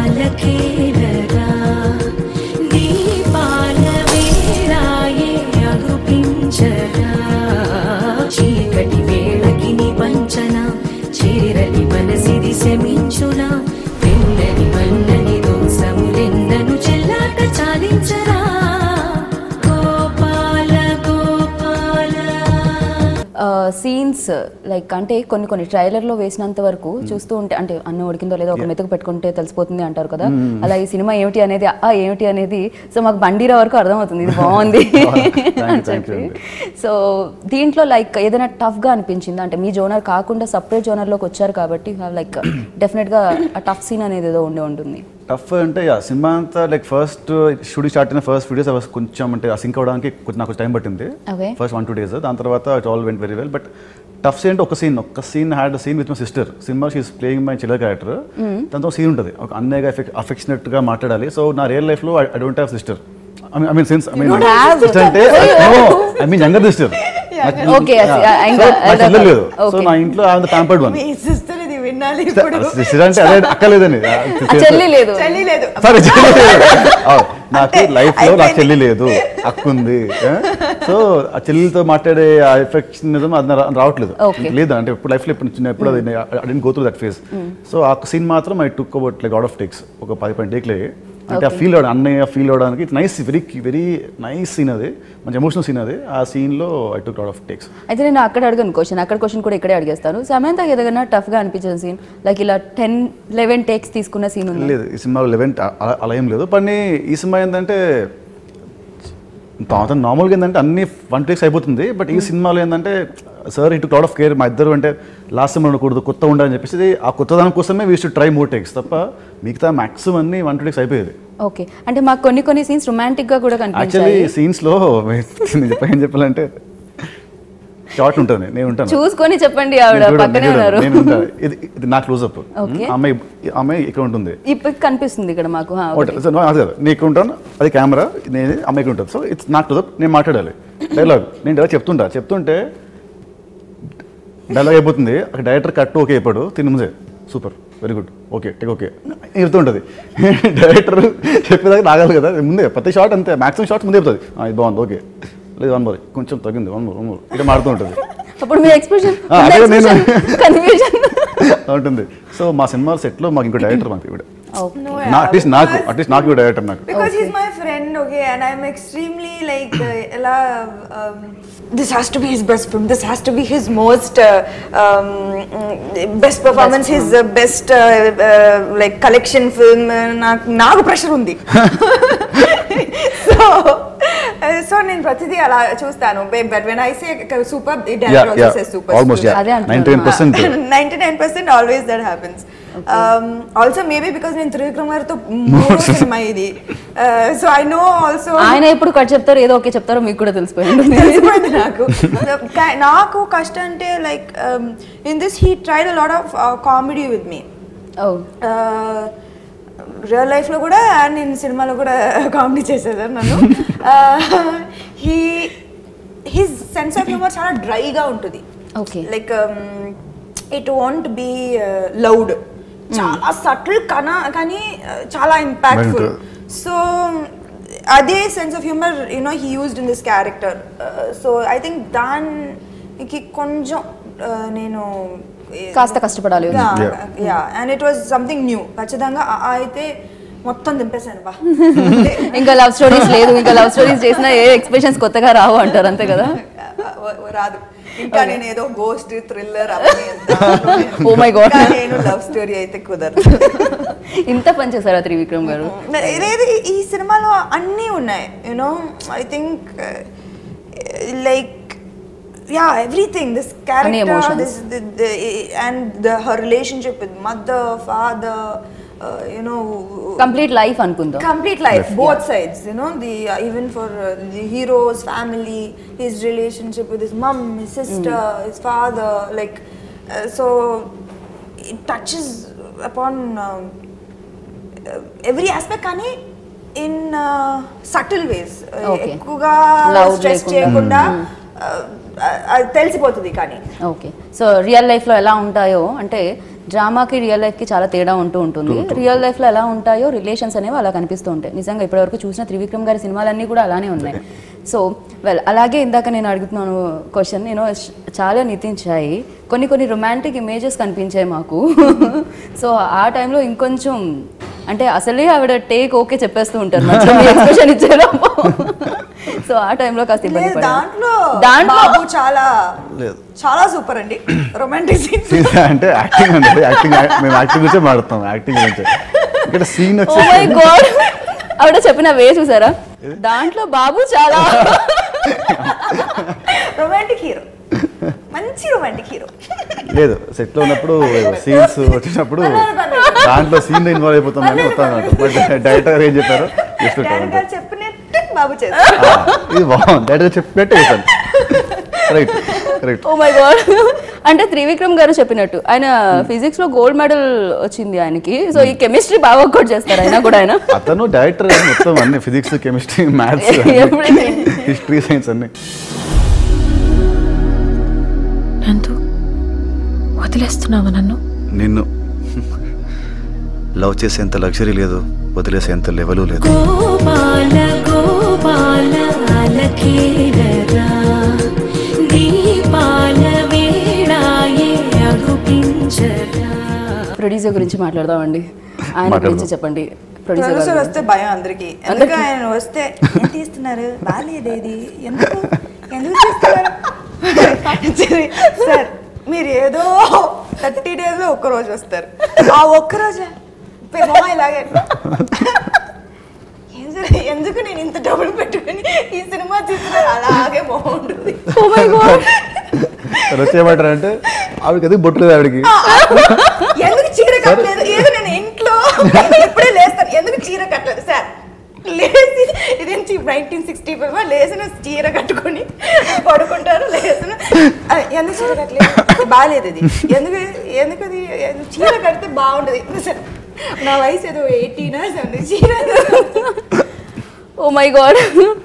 Speaker 6: అలకేలరా దీపాల వేరాయే అగుపించరా చీకటి వేళకి నిబంచన చేరని మనసిది శమించునా వెన్నని మన్నని దోసములెందను చెల్లాట చాలించరా గోపాల గోపాల
Speaker 1: సీన్స్ లైక్ అంటే కొన్ని కొన్ని ట్రైలర్ లో వేసినంత వరకు చూస్తూ ఉంటే అంటే అన్న ఉడికిందో లేదో ఒక మెతుకు పెట్టుకుంటే తెలిసిపోతుంది అంటారు కదా అలా ఈ సినిమా ఏమిటి అనేది ఆ ఏమిటి అనేది సో మాకు బండిరా వరకు అర్థమవుతుంది ఇది బాగుంది
Speaker 2: Thank you,
Speaker 1: అని
Speaker 2: thank you
Speaker 1: చెప్పి
Speaker 2: అండి.
Speaker 1: సో దీంట్లో లైక్ ఏదైనా టఫ్ గా అనిపించిందా అంటే మీ జోనర్ కాకుండా సపరేట్ జోనర్ లోకి వచ్చారు కాబట్టి లైక్ డెఫినెట్ గా ఆ టఫ్ సీన్ అనేది ఏదో ఉండే ఉంటుంది
Speaker 2: టఫ్ అంటే యా సినిమా అంతా లైక్ ఫస్ట్ షూటింగ్ స్టార్ట్ అయిన ఫస్ట్ వీడియోస్ అవి కొంచెం అంటే ఆ సింక్ అవ్వడానికి కొంచెం నాకు టైం పట్టింది
Speaker 1: Okay.
Speaker 2: First one two days దాని తర్వాత it all went very well but tough scene అంటే ఒక సీన్ ఒక scene had scene with my sister cinema she's playing my chiller character దాంతో సీన్ ఉంటుంది ఒక అన్నయ్యగా అఫెక్షనేట్ గా మాట్లాడాలి సో నా రియల్ లైఫ్ లో I don't have sister I mean since I mean
Speaker 1: don't have?
Speaker 2: అంటే I mean younger sister
Speaker 1: Okay, I see. I- I- I-
Speaker 2: చెల్లెలు లేదు సో
Speaker 1: Okay.
Speaker 2: నా ఇంట్లో ఆమె ప్యాంపర్డ్ వన్
Speaker 3: మీ సిస్టర్ ఇది వినాలి ఇప్పుడు
Speaker 2: సిస్టర్ అంటే అదే అక్కలేదని
Speaker 1: ఆ చెల్లి లేదు
Speaker 3: చెల్లి లేదు
Speaker 2: సరే చెల్లి లేదు. అవును, నాకు
Speaker 3: అంటే
Speaker 2: లైఫ్ లో నాకు
Speaker 3: అయిపోయింది.
Speaker 2: చెల్లి లేదు అక్కుంది సో ఆ చెల్లితో మాట్లాడే ఆ ఎఫెక్షనిజం అది నా రా- రావట్లేదు
Speaker 1: Okay.
Speaker 2: లేదు అంటే ఇప్పుడు లైఫ్ లో ఇప్పుడు చిన్న ఎప్పుడు అది I go through that phase so ఆ సీన్ మాత్రం I took about like out of takes ఒక పది పది టేక్లే అంటే ఆ
Speaker 1: Okay.
Speaker 2: ఫీల్ అవడం అన్నయ్య ఫీల్ అవడానికి it's nice very very nice scene అది మంచి ఎమోషనల్ సీన్ అది ఆ సీన్ లో I took out of takes
Speaker 1: అయితే నేను అక్కడ అడగను క్వశ్చన్ అక్కడ క్వశ్చన్ కూడా ఇక్కడే అడిగేస్తాను సమంత ఏదైనా టఫ్ గా అనిపించిన సీన్ లైక్ ఇలా టెన్ లెవెన్ టేక్స్ తీసుకున్న సీన్ ఉంది
Speaker 2: లేదు ఈ సినిమాలో లెవెన్ అలా ఏం లేదు పని ఈ సినిమా ఏంటంటే తర్వాత నార్మల్గా ఏంటంటే అన్ని వన్ టేక్స్ అయిపోతుంది బట్ ఈ సినిమాలో ఏంటంటే సార్ ఇటు క్లౌడ్ ఆఫ్ కేర్ మా ఇద్దరు అంటే లాస్ట్ టైం ఉండకూడదు కొత్త ఉండాలని చెప్పేసి ఆ కొత్తదనం కోసమే we should try more takes తప్ప మిగతా మ్యాక్సిమం అన్ని వన్ టూ టేక్స్ అయిపోయేది
Speaker 1: ఓకే అంటే మాకు కొన్ని కొన్ని సీన్స్ రొమాంటిక్ గా కూడా
Speaker 2: యాక్చువల్లీ
Speaker 1: కనిపించాయి
Speaker 2: సీన్స్లో నేను చెప్ప- ఏం చెప్పాలంటే షార్ట్ ఉంటుంది నేను ఉంటాను
Speaker 1: చూసుకొని చెప్పండి ఆవిడ
Speaker 2: నేను చూడను,
Speaker 1: పక్కనే
Speaker 2: నేను
Speaker 1: ఉన్నారు
Speaker 2: చూడను, నేను ఉంటాను. ఇది ఇది నా క్లోజప్
Speaker 1: Okay.
Speaker 2: అమ్మాయి అమ్మాయి ఇక్కడ ఉంటుంది
Speaker 1: ఇప్పుడు కనిపిస్తుంది ఇక్కడ మాకు హా,
Speaker 2: ఒకటి
Speaker 1: ఒకటి.
Speaker 2: సో no, అది కాదు నేను ఇక్కడ ఉంటాను అది కెమెరా నేను అమ్మాయికి ఉంటుంది సో ఇట్స్ నా క్లోజప్ నేను మాట్లాడాలి డైలాగ్ నేను డైలాగ్ చెప్తుంటా చెప్తుంటే డైలాగ్ అయిపోతుంది అక్కడ డైరెక్టర్ కట్ ఓకే అయిపోయాడు తిని ముందే super very good okay take okay ఉంటుంది డైరెక్టర్ చెప్పేదాకా నాగాలి కదా ముందే ప్రతి షాట్ అంతే మాక్సిమం షాట్స్ ముందే చెప్తుంది "ఆ, ఇది బాగుంది ఓకే లేదు వన్ మోర్ కొంచెం తగ్గింది వన్ మోర్ వన్ మోర్ ఇట్లా మారుతూ ఉంటుంది
Speaker 1: అప్పుడు మీ ఎక్స్ప్రెషన్
Speaker 2: ఆ, అదే నేను-
Speaker 1: కన్ఫ్యూజన్
Speaker 2: ఉంటుంది సో మా సినిమా సెట్లో మాకు ఇంకో డైరెక్టర్ మాకు ఇవిడ
Speaker 3: No,
Speaker 2: నా అట్లీస్ట్ నాకు
Speaker 3: because-
Speaker 2: అట్లీస్ట్ నాకు డైరెక్టర్ నాకు
Speaker 3: because he's my friend okay and i'm extremely like uh, ela, um, this has to be his best film this has to be his most uh, um, mm, best performance his uh, best uh, uh, like collection film నాకు నాకు ప్రెషర్ ఉంది సో సో నేను ప్రతిదీ అలా చూస్తాను but when I say super
Speaker 2: Yeah,
Speaker 3: director
Speaker 2: yeah.
Speaker 3: Also say super
Speaker 2: Almost, yeah.
Speaker 1: అదే అంటున్నాను.
Speaker 2: 99%.
Speaker 3: 99% always that happens um, also maybe because నేను త్రివిక్రమ్ గారితో మూడో సినిమా ఇది సో ఐ నో ఆల్సో
Speaker 1: ఆయన ఎప్పుడు కట్ చెప్తారు ఏదో ఓకే చెప్తారో మీకు కూడా తెలిసిపోయింది
Speaker 3: తెలిసిపోయింది నాకు కా- నాకు కష్టం అంటే like in this he tried a lot of comedy with me
Speaker 1: oh
Speaker 3: real లైఫ్లో కూడా నేను సినిమాలో కూడా కామెడీ చేసేదాన్ని నన్ను he his sense of humour చాలా డ్రైగా ఉంటుంది
Speaker 1: okay
Speaker 3: like it want be loud చాలా సటిల్ కనా కానీ uh, చాలా ఇంపాక్ట్ఫుల్
Speaker 2: Right.
Speaker 3: సో అదే sense of humour you know he used in this character so I think దానికి కొంచెం uh, నేను
Speaker 1: కాస్త కష్టపడాలి.
Speaker 3: Yeah and it was something new ఖచ్చితంగా ఆ- ఆ అయితే మొత్తం దింపేశాను బా
Speaker 1: ఇంకా లవ్ స్టోరీస్ లేదు ఇంకా లవ్ స్టోరీస్ చేసినా ఏ ఎక్స్ప్రెషన్స్ కొత్తగా రావు అంటారు అంతే కదా
Speaker 3: రాదు ఇంకా నేను ఏదో ghost thriller
Speaker 1: Oh my God.
Speaker 3: నేను లవ్ స్టోరీ అయితే కుదరదు
Speaker 1: ఇంత పని చేశారా త్రివిక్రమ్ గారు
Speaker 3: లేదు ఈ- ఈ సినిమాలో అన్నీ ఉన్నాయి you know I think like yeah everything this
Speaker 1: అన్ని
Speaker 3: character
Speaker 1: emotions.
Speaker 3: This and the her relationship with mother father you know
Speaker 1: complete life అనుకుందాం
Speaker 3: complete life both sides you know the uh, even for uh, the hero's family his relationship with his mom his sister his father like uh, so it touches upon um, uh, every aspect కానీ ఇన్ సటిల్ వేస్
Speaker 1: Okay.
Speaker 3: ఎక్కువగా
Speaker 1: Loud
Speaker 3: స్ట్రెస్
Speaker 1: లేకుండా.
Speaker 3: చేయకుండా uh, అది తెలిసిపోతుంది కానీ
Speaker 1: ఓకే సో రియల్ లైఫ్లో ఎలా ఉంటాయో అంటే డ్రామాకి రియల్ లైఫ్కి చాలా తేడా ఉంటూ ఉంటుంది రియల్ లైఫ్లో ఎలా ఉంటాయో రిలేషన్స్ అనేవి అలా కనిపిస్తూ ఉంటాయి నిజంగా ఇప్పటివరకు చూసిన త్రివిక్రమ్ గారి సినిమాలన్నీ కూడా అలానే ఉన్నాయి సో వెల్ అలాగే ఇందాక నేను అడుగుతున్నాను క్వశ్చన్ నేను ష్- చాలా నితించాయి కొన్ని కొన్ని రొమాంటిక్ ఇమేజెస్ కనిపించాయి మాకు సో ఆ టైంలో ఇంకొంచెం అంటే అసలే ఆవిడ టేక్ ఓకే చెప్పేస్తూ ఉంటారు ఎక్స్ప్రెషన్ ఇచ్చేలో సో ఆ టైంలో కాస్త ఇబ్బంది
Speaker 3: లేదు,
Speaker 1: పడ్డాను.
Speaker 3: దాంట్లో
Speaker 1: దాంట్లో
Speaker 3: బాబు చాలా
Speaker 2: లేదు.
Speaker 3: చాలా సూపర్ అండి రొమాంటిక్ సీన్స్
Speaker 2: అంటే యాక్టింగ్ అండి యాక్టింగ్ మేము యాక్టింగ్ గురించే మాడుతాం యాక్టింగ్ గురించి ఇక్కడ సీన్
Speaker 1: ఓ మై
Speaker 2: వచ్చేసి
Speaker 1: గాడ్ ఆవిడ చెప్పిన వే చూసారా దాంట్లో బాబు చాలా
Speaker 3: రొమాంటిక్ హీరో మంచి రొమాంటిక్ హీరో
Speaker 2: లేదు సెట్ లో ఉన్నప్పుడు సీన్స్ వచ్చినప్పుడు దాంట్లో సీన్ ఇన్వాల్వ్ అయిపోతాం కానీ వస్తాను బట్ డైరెక్టర్ ఏం చెప్పారు జస్ట్
Speaker 3: డాడీ గారు చెప్పినట్టు బాబు చేస్తారు
Speaker 2: ఇది బాగుంది డైరెక్టర్ చెప్పినట్టే చేశాను right right
Speaker 1: oh my God అంటే త్రివిక్రమ్ గారు చెప్పినట్టు ఆయన ఫిజిక్స్ లో గోల్డ్ మెడల్ వచ్చింది ఆయనకి సో ఈ కెమిస్ట్రీ బాగా వర్కౌట్ చేస్తారు ఆయన కూడా ఆయన
Speaker 2: అతను డైరెక్టర్ మొత్తం అన్ని physics chemistry maths
Speaker 1: Everything.
Speaker 2: History science అన్ని
Speaker 6: నందు వదిలేస్తున్నావా నన్ను
Speaker 2: నిన్ను లవ్ చేసేంత లగ్జరీ లేదు వదిలేసేంత లెవెలు లేదు
Speaker 6: గోపాల గోపాల అలకేలరా దీపాల వేళాయే అగుపించరా
Speaker 1: ప్రొడ్యూసర్ గురించి మాట్లాడదామండి ఆయన
Speaker 2: మాట్లాడదాం.
Speaker 1: గురించి చెప్పండి ప్రొడ్యూసర్
Speaker 3: ప్రొడ్యూసర్
Speaker 1: గారు
Speaker 3: వస్తే భయం అందరికి ఎందుకు ఆయన వస్తే ఏం తీస్తున్నారు బాగాలేదేది ఎందుకు ఎందుకు తీస్తున్నారు సార్ మీరు ఏదో థర్టీ డేస్ లో ఒక్క రోజు వస్తారు ఆ ఒక్క రోజే మొహం ఇలాగే ఏం సార్ ఎందుకు నేను ఇంత డబ్బులు పెట్టుకుని ఈ సినిమా చూస్తున్నారు అలాగే మొహం ఉంటుంది
Speaker 1: ఓ మై గాడ్
Speaker 2: తను వచ్చి ఏమంటారంటే ఆవిడకి ఎందుకు బొట్టు లేదు ఆవిడకి
Speaker 3: ఎందుకు చీర కట్టలేదు ఏదో నేను ఇంట్లో ఇప్పుడే లేస్తాను ఎందుకు చీర కట్టలేదు సార్ లేచి ఇదేంటి నైన్టీన్ సిక్స్టీ ఫైవ్ లేచిన చీర కట్టుకొని పడుకుంటారు లేచిన ఆ, ఎందుకు చీర కట్టలేదు బాగాలేదు ఇది ఎందుకు ఎందుకు అది ఎందుకు చీర కడితే బాగుంటుంది సార్ నా వయసు ఏదో ఎయిటీనా సెవెంటీ చీర
Speaker 1: ఓ మై గాడ్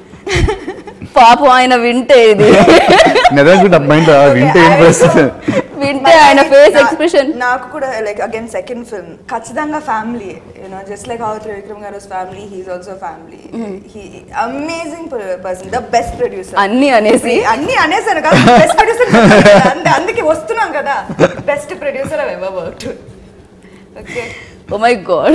Speaker 1: పాపం ఆయన వింటే ఇది
Speaker 2: నిజంగా మైండ్ వింటే ఏం పరిస్థితి
Speaker 1: వింటే ఆయన ఫేస్ ఎక్స్ప్రెషన్
Speaker 3: నాకు కూడా లైక్ అగైన్ సెకండ్ ఫిల్మ్ ఖచ్చితంగా family you know just like how Trivikram garu family he's also family he amazing person the best producer
Speaker 1: అన్ని అనేసి
Speaker 3: అన్ని అనేసాను కదా బెస్ట్ ప్రొడ్యూసర్ అందుకే వస్తున్నాం కదా best producer ever work okay
Speaker 1: oh my God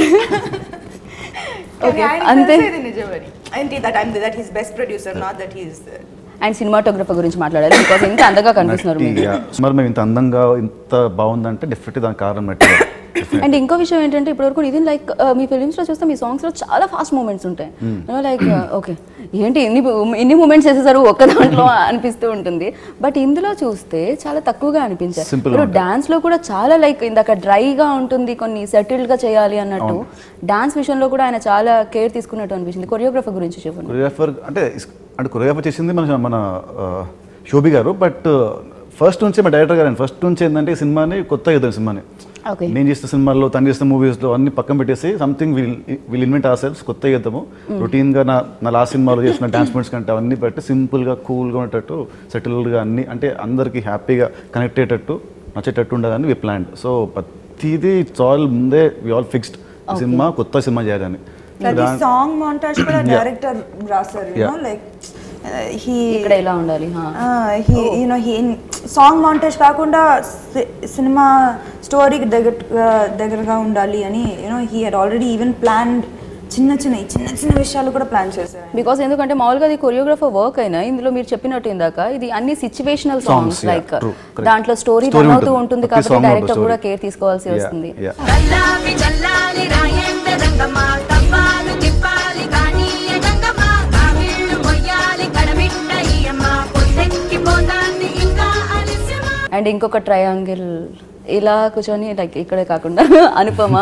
Speaker 1: okay అంతే
Speaker 3: నిజమని ఏంటి that I'm that he's best producer not that he's
Speaker 1: and cinematographer గురించి మాట్లాడాలి బికాస్ ఇంత అందంగా కనిపిస్తున్నారు
Speaker 2: నట్టి,
Speaker 1: మీరు
Speaker 2: yeah. సుమారు మేము ఇంత అందంగా ఇంత బాగుందంటే డెఫినెట్లీ దానికి కారణం నట్టి గారు.
Speaker 1: అండ్ ఇంకో విషయం ఏంటంటే ఇప్పటివరకు ఇది లైక్ మీ ఫిలిమ్స్ లో చూస్తే మీ సాంగ్స్ లో చాలా ఫాస్ట్ మూమెంట్స్ ఉంటాయి యూనో లైక్ ఓకే ఏంటి ఇన్ని ఇన్ని మూమెంట్స్ చేసేసారు ఒక్క దాంట్లో అనిపిస్తూ ఉంటుంది బట్ ఇందులో చూస్తే చాలా తక్కువగా అనిపించాయి
Speaker 2: Simple
Speaker 1: ఇప్పుడు
Speaker 2: ఉంటాయి.
Speaker 1: డాన్స్ లో కూడా చాలా లైక్ ఇందాక డ్రైగా ఉంటుంది కొన్ని సెటిల్డ్ గా చేయాలి అన్నట్టు డాన్స్ విషయంలో కూడా ఆయన చాలా కేర్ తీసుకున్నట్టు అనిపించింది కొరియోగ్రఫర్ గురించి చెప్పండి
Speaker 2: కొరియోగ్రాఫర్ అంటే ఇస్- అంటే కొరియోగ్రాఫర్ చేసింది మన మన ఆ, శోభి గారు బట్ ఫస్ట్ నుంచి మా డైరెక్టర్ గారు ఫస్ట్ నుంచి ఏంటంటే ఈ సినిమాని కొత్తగా చేద్దాం సినిమాని
Speaker 1: ఓకే
Speaker 2: నేను చేసిన సినిమాల్లో తను చేసిన మూవీస్లో అన్ని పక్కన పెట్టేసి something will will invent or sells కొత్తగా చేద్దాము రొటీన్గా నా నా లాస్ట్ సినిమాలో చేసిన డాన్స్ మూమెంట్స్ కంటే అవన్నీ పెట్టి సింపుల్గా కూల్గా ఉండేటట్టు సెటిల్డ్గా అన్ని అంటే అందరికీ హ్యాపీగా కనెక్ట్ అయ్యేటట్టు నచ్చేటట్టు ఉండదని వి ప్లాన్ సో ప్రతిదీ ఇట్స్ ఆల్ ముందే వి ఆల్ ఫిక్స్డ్ సినిమా కొత్త సినిమా చేయాలని
Speaker 3: ప్రతి
Speaker 2: దాని-
Speaker 3: సాంగ్ మాంటాజ్ కూడా
Speaker 2: Yeah.
Speaker 3: డైరెక్టర్ రాశారు యూనో
Speaker 2: Yeah.
Speaker 3: లైక్ హీ
Speaker 1: ఇక్కడ ఎలా ఉండాలి హా.
Speaker 3: He you know he song montage కాకుండా సి- సినిమా స్టోరీకి దగ్గర దగ్గరగా ఉండాలి అని you know he had already even plan చిన్న చిన్న చిన్న చిన్న విషయాలు కూడా ప్లాన్ చేశారు
Speaker 1: బికాస్ ఎందుకంటే మామూలుగా అది కొరియోగ్రాఫర్ వర్క్ అయినా ఇందులో మీరు చెప్పినట్టు ఇందాక ఇది అన్ని situational songs
Speaker 2: yeah,
Speaker 1: like
Speaker 2: true, correct.
Speaker 1: దాంట్లో స్టోరీ
Speaker 2: Story
Speaker 1: రన్ అవుతూ
Speaker 2: ఉంటుంది.
Speaker 1: ఉంటుంది
Speaker 2: ప్రతి
Speaker 1: కాబట్టి
Speaker 2: song లో
Speaker 1: డైరెక్టర్
Speaker 2: story.
Speaker 1: కూడా కేర్ తీసుకోవాల్సి
Speaker 2: Yeah,
Speaker 1: వస్తుంది
Speaker 2: yeah.
Speaker 6: చల్లాలి చల్లాలి రాయంత రంగమ్మ తప్పాలు తిప్పాలి కానీ గంగమ్మ కావిళ్ళు మొయ్యాలి కడమిట్ట ఈయమ్మ పొద్దెక్కి పోతాంది ఇంకా అలస్యమా
Speaker 1: అండ్ ఇంకొక ట్రయాంగిల్ ఇలా కూర్చొని లైక్ ఇక్కడే కాకుండా అనుపమ